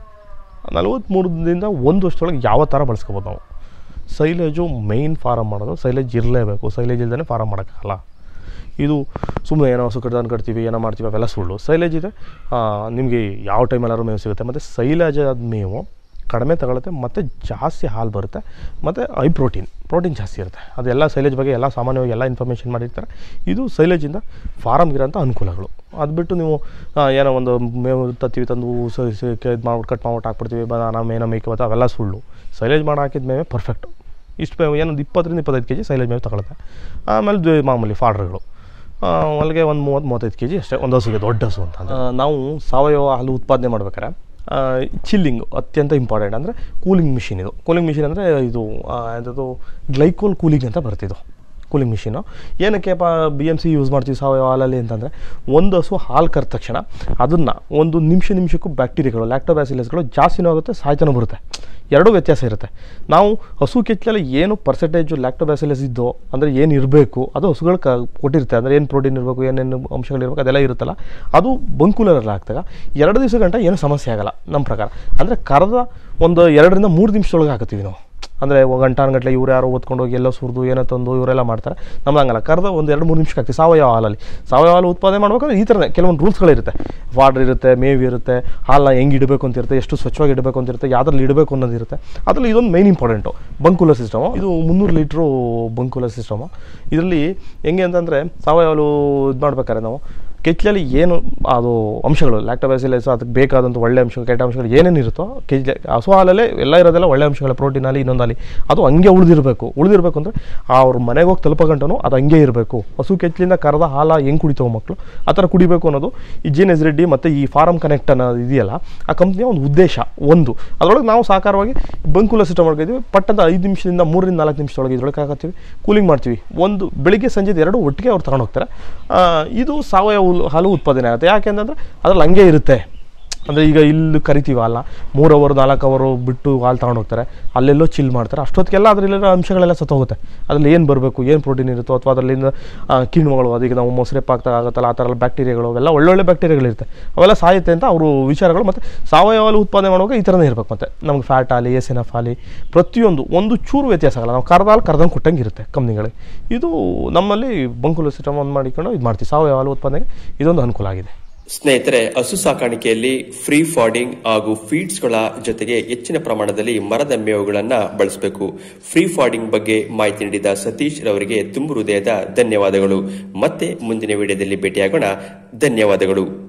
Speaker 1: ನಲವತ್ತ್ಮೂರು ದಿನದಿಂದ ಒಂದು ವರ್ಷದೊಳಗೆ ಯಾವ ಥರ ಬಳಸ್ಕೊಬೋದು ನಾವು ಸೈಲೇಜು ಮೈನ್ ಫಾರಮ್ ಮಾಡೋದು ಸೈಲೇಜ್ ಇರಲೇಬೇಕು ಸೈಲೇಜ್ ಇಲ್ಲದೇ ಫಾರಮ್ ಮಾಡೋಕ್ಕಾಗಲ್ಲ ಇದು ಸುಮ್ಮನೆ ಏನೋ ಹಸು ಕಟ್ದನ್ ಕಟ್ತೀವಿ ಏನೋ ಮಾಡ್ತೀವಿ ಅವೆಲ್ಲ ಸುಳ್ಳು ಸೈಲೇಜ್ ಇದೆ ನಿಮಗೆ ಯಾವ ಟೈಮಲ್ಲಾದ್ರೂ ಮೇವು ಸಿಗುತ್ತೆ ಮತ್ತು ಸೈಲೇಜ್ ಆದ ಮೇವು ಕಡಿಮೆ ತಗೊಳುತ್ತೆ ಮತ್ತು ಜಾಸ್ತಿ ಹಾಲು ಬರುತ್ತೆ ಮತ್ತು ಹೈ ಪ್ರೋಟೀನ್ ಪ್ರೋಟೀನ್ ಜಾಸ್ತಿ ಇರುತ್ತೆ ಅದೆಲ್ಲ ಸೈಲೇಜ್ ಬಗ್ಗೆ ಎಲ್ಲ ಸಾಮಾನ್ಯವಾಗಿ ಎಲ್ಲ ಇನ್ಫಾರ್ಮೇಷನ್ ಮಾಡಿರ್ತಾರೆ ಇದು ಸೈಲೇಜಿಂದ ಫಾರಮ್ಗಿರೋಂಥ ಅನುಕೂಲಗಳು ಅದು ಬಿಟ್ಟು ನೀವು ಆ, ಏನೋ ಒಂದು ಮೇವು ತತ್ತೀವಿ ತಂದು ಇದು ಮಾಡ್ಬಿಟ್ಟು ಕಟ್ ಮಾಡ್ಬಿಟ್ಟು ಹಾಕ್ಬಿಡ್ತೀವಿ ಬನಾನ ಮೇನೋ ಮೇಕೆ ಮತ್ತು ಅವೆಲ್ಲ ಸುಳ್ಳು ಸೈಲೇಜ್ ಮಾಡಿ ಹಾಕಿದ ಮೇವೆ ಪರ್ಫೆಕ್ಟ್ ಇಷ್ಟು ಮೇವು ಏನೊಂದು ಇಪ್ಪತ್ತರಿಂದ ಇಪ್ಪತ್ತೈದು ಕೆ ಜಿ ಸೈಲೇಜ್ ಮೇವು ತಗೊಳುತ್ತೆ ಆಮೇಲೆ ದ್ವೇ- ಮಾಮೂಲಿ ಫಾಡ್ರ್ಗಳು ಹೊಲಿಗೆ ಒಂದು ಮೂವತ್ತು ಮೂವತ್ತೈದು ಕೆ ಜಿ ಅಷ್ಟೇ ಒಂದು ಹಸುಗೆ ದೊಡ್ಡ ಹಸು ಅಂತ ಅಂದ್ರೆ. ಆ, ನಾವು ಸಾವಯವ ಹಾಲು ಉತ್ಪಾದನೆ ಮಾಡ್ಬೇಕಾದ್ರೆ ಚಿಲ್ಲಿಂಗ್ ಅತ್ಯಂತ ಇಂಪಾರ್ಟೆಂಟ್ ಅಂದರೆ ಕೂಲಿಂಗ್ ಮಿಷಿನ್ ಇದು ಕೂಲಿಂಗ್ ಮಿಷಿನ್ ಅಂದರೆ ಇದು ಎಂಥದ್ದು ಗ್ಲೈಕೋಲ್ ಕೂಲಿಂಗ್ ಅಂತ ಬರ್ತಿದ್ದು ಕೂಲಿಂಗ್ ಮಿಷಿನು ಏನಕ್ಕೆ ಪ ಬಿ ಎಮ್ ಸಿ ಯೂಸ್ ಮಾಡ್ತೀವಿ ಸಾವಯವ ಹಾಲಲ್ಲಿ ಅಂತಂದರೆ ಒಂದು ಹಸು ಹಾಲು ಕರೆದ ತಕ್ಷಣ ಅದನ್ನು ಒಂದು ನಿಮಿಷ ನಿಮಿಷಕ್ಕೂ ಬ್ಯಾಕ್ಟೀರಿಯಾಗಳು ಲ್ಯಾಕ್ಟೋಬ್ಯಾಸಿಲಸ್ಗಳು ಜಾಸ್ತಿನೂ ಆಗುತ್ತೆ ಸಾಯ್ತಾನೂ ಬರುತ್ತೆ ಎರಡೂ ವ್ಯತ್ಯಾಸ ಇರುತ್ತೆ ನಾವು ಹಸು ಕೆಚ್ಚಲಲ್ಲಿ ಏನು ಪರ್ಸೆಂಟೇಜು ಲ್ಯಾಕ್ಟೋಬ್ಯಾಸಿಲಸ್ ಇದ್ದೋ ಅಂದರೆ ಏನು ಇರಬೇಕು ಅದು ಹಸುಗಳು ಕ ಕೊಟ್ಟಿರುತ್ತೆ ಅಂದರೆ ಏನು ಪ್ರೋಟೀನ್ ಇರಬೇಕು ಏನೇನು ಅಂಶಗಳಿರಬೇಕು ಅದೆಲ್ಲ ಇರುತ್ತಲ್ಲ ಅದು ಬಂಕೂಲರಲ್ಲಿ ಹಾಕಿದಾಗ ಎರಡು ದಿವಸ ಗಂಟ ಏನು ಸಮಸ್ಯೆ ಆಗಲ್ಲ ನಮ್ಮ ಪ್ರಕಾರ ಅಂದರೆ ಕರೆದ ಒಂದು ಎರಡರಿಂದ ಮೂರು ನಿಮಿಷದೊಳಗೆ ಹಾಕುತ್ತೀವಿ ನಾವು ಅಂದರೆ ಗಂಟಾನುಗಟ್ಟಲೆ ಇವ್ರು ಯಾರೋ ಓದ್ಕೊಂಡು ಹೋಗಿ ಎಲ್ಲೋ ಸುರಿದು ಏನೋ ತಂದು ಇವರೆಲ್ಲ ಮಾಡ್ತಾರೆ ನಮ್ದು ಹಂಗಲ್ಲ ಕರೆದ ಒಂದು ಎರಡು ಮೂರು ನಿಮಿಷಕ್ಕೆ ಆಗ್ತೀವಿ ಸಾವಯವ ಹಾಲಲ್ಲಿ ಸಾವಯವ ಹಾಲು ಉತ್ಪಾದನೆ ಮಾಡ್ಬೇಕಾದ್ರೆ ಈ ಥರನೇ ಕೆಲವೊಂದು ರೂಲ್ಸ್ಗಳಿರುತ್ತೆ ವಾಟರ್ ಇರುತ್ತೆ ಮೇವು ಇರುತ್ತೆ ಹಾಲನ್ನ ಹೆಂಗೆ ಇಡಬೇಕು ಅಂತ ಇರುತ್ತೆ ಎಷ್ಟು ಸ್ವಚ್ಛವಾಗಿ ಇಡಬೇಕು ಅಂತ ಇರುತ್ತೆ ಯಾವ್ದ್ರಲ್ಲಿ ಇಡಬೇಕು ಅನ್ನೋದು ಇರುತ್ತೆ ಅದರಲ್ಲಿ ಇದೊಂದು ಮೈನ್ ಇಂಪಾರ್ಟೆಂಟು ಬಂಕುಲರ್ ಸಿಸ್ಟಮು ಇದು ಮುನ್ನೂರು ಲೀಟ್ರು ಬಂಕುಲರ್ ಸಿಸ್ಟಮು ಇದರಲ್ಲಿ ಹೆಂಗೆ ಅಂತಂದರೆ ಸಾವಯವ ಹಾಲು ಇದು ಮಾಡ್ಬೇಕಾದ್ರೆ ನಾವು ಕೆಚ್ಚಲಲ್ಲಿ ಏನು ಅದು ಅಂಶಗಳು ಲ್ಯಾಕ್ಟೋಬ್ಯಾಸಿಲಸ್ ಅದಕ್ಕೆ ಬೇಕಾದಂಥ ಒಳ್ಳೆ ಅಂಶಗಳು ಕೆಟ್ಟ ಅಂಶಗಳು ಏನೇನು ಇರುತ್ತೋ ಕೆಜ್ ಹಸು ಹಾಲಲ್ಲೇ ಎಲ್ಲ ಇರೋದೆಲ್ಲ ಒಳ್ಳೆ ಅಂಶಗಳು ಪ್ರೋಟೀನ್ ಅಲ್ಲಿ ಇನ್ನೊಂದಲ್ಲಿ ಅದು ಹಂಗೆ ಉಳಿದಿರಬೇಕು ಉಳಿದಿರಬೇಕು ಅಂದರೆ ಅವ್ರ ಮನೆಗೆ ಹೋಗಿ ತಲುಪೋ ಗಂಟನೂ ಅದು ಹಂಗೆ ಇರಬೇಕು ಹಸು ಕೆಚ್ಚಲಿಂದ ಕರೆದ ಹಾಲ ಹೆಂಗೆ ಕುಡಿತಾವೆ ಮಕ್ಕಳು ಆ ಥರ ಕುಡಿಬೇಕು ಅನ್ನೋದು ಈ ಜಿ ಎನ್ ಎಸ್ ರೆಡ್ಡಿ ಮತ್ತು ಈ ಫಾರಮ್ ಕನೆಕ್ಟ್ ಅನ್ನೋದು ಇದೆಯಲ್ಲ ಆ ಕಂಪ್ನಿಯ ಒಂದು ಉದ್ದೇಶ ಒಂದು ಅದರೊಳಗೆ ನಾವು ಸಾಕಾರವಾಗಿ ಬಂಕುಲ ಸಿಸ್ಟಮ್ ಮಾಡ್ಕೊಂಡಿದ್ವಿ ಪಟ್ಟಂತ ಐದು ನಿಮಿಷದಿಂದ ಮೂರರಿಂದ ನಾಲ್ಕು ನಿಮಿಷದೊಳಗೆ ಇದ್ರೊಳಗೆ ಹಾಕತ್ತೀವಿ ಕೂಲಿಂಗ್ ಮಾಡ್ತೀವಿ ಒಂದು ಬೆಳಿಗ್ಗೆ ಸಂಜೆ ಎರಡು ಒಟ್ಟಿಗೆ ಅವ್ರು ತಗೊಂಡು ಹೋಗ್ತಾರೆ ಆ, ಇದು ಸಾವಯವ ಹುಲ್ಲು- ಹಾಲು ಉತ್ಪಾದನೆ ಆಗುತ್ತೆ ಯಾಕೆಂತಂದರೆ ಅದ್ರಲ್ಲಿ ಹಂಗೆ ಇರುತ್ತೆ ಅಂದರೆ ಈಗ ಇಲ್ಲಿ ಕರಿತೀವಿ ಹಾಲ ಮೂರು ಅವರು ನಾಲ್ಕು ಅವರು ಬಿಟ್ಟು ಹಾಲು ತಗೊಂಡು ಹೋಗ್ತಾರೆ ಅಲ್ಲೆಲ್ಲೋ ಚಿಲ್ ಮಾಡ್ತಾರೆ ಅಷ್ಟೊತ್ತಿಗೆಲ್ಲ ಅದರಲ್ಲಿರೋ ಅಂಶಗಳೆಲ್ಲ ಸತ್ತೋಗುತ್ತೆ ಅದ್ರಲ್ಲಿ ಏನು ಬರಬೇಕು ಏನು ಪ್ರೋಟೀನ್ ಇರುತ್ತೋ ಅಥವಾ ಅದರಲ್ಲಿಂದ ಆ, ಕಿಣ್ವಗಳು ಅದೀಗ ನಾವು ಮೊಸರೆಪ್ಪ ಆಗ್ತಾ ಆಗುತ್ತಲ್ಲ ಆ ಥರ ಎಲ್ಲ ಬ್ಯಾಕ್ಟೀರಿಯಾಗಳು ಅವೆಲ್ಲ ಒಳ್ಳೊಳ್ಳೆ ಬ್ಯಾಕ್ಟೀರಿಯಾಗಳಿರುತ್ತೆ ಅವೆಲ್ಲ ಸಾಯುತ್ತೆ ಅಂತ ಅವರು ವಿಚಾರಗಳು ಮತ್ತು ಸಾವಯವ ಹಾಲು ಉತ್ಪಾದನೆ ಮಾಡುವಾಗ ಈ ಥರನೇ ಇರಬೇಕು ಮತ್ತೆ ನಮ್ಗೆ ಫ್ಯಾಟ್ ಆಗಲಿ ಎಸ್ ಎನ್ ಎಫ್ ಆಗಲಿ ಪ್ರತಿಯೊಂದು ಒಂದು ಚೂರು ವ್ಯತ್ಯಾಸ ಆಗಲ್ಲ ನಾವು ಕರ್ದ ಹಾಲು ಕರ್ದಂಗೆ ಕೊಟ್ಟಂಗೆ ಇರುತ್ತೆ ಕಂಪ್ನಿಗಳಿಗೆ ಇದು ನಮ್ಮಲ್ಲಿ ಬಂಕುಲ ಸಿಸ್ಟಮ್ ಒಂದು ಮಾಡಿಕೊಂಡು ಇದು ಮಾಡ್ತೀವಿ ಸಾವಯವ ಹಾಲು ಉತ್ಪಾದನೆಗೆ ಇದೊಂದು ಅನುಕೂಲ ಆಗಿದೆ
Speaker 2: ಸ್ನೇಹಿತರೆ ಹಸು ಸಾಕಾಣಿಕೆಯಲ್ಲಿ ಫ್ರೀ ಫಾರ್ಡಿಂಗ್ ಹಾಗೂ ಫೀಡ್ಸ್ಗಳ ಜೊತೆಗೆ ಹೆಚ್ಚಿನ ಪ್ರಮಾಣದಲ್ಲಿ ಮರದ ಮೇವುಗಳನ್ನ ಬಳಸಬೇಕು ಫ್ರೀ ಫಾರ್ಡಿಂಗ್ ಬಗ್ಗೆ ಮಾಹಿತಿ ನೀಡಿದ ಸತೀಶ್ ರವರಿಗೆ ತುಂಬು ಹೃದಯದ ಧನ್ಯವಾದಗಳು ಮತ್ತೆ ಮುಂದಿನ ವಿಡಿಯೋದಲ್ಲಿ ಭೇಟಿಯಾಗೋಣ ಧನ್ಯವಾದಗಳು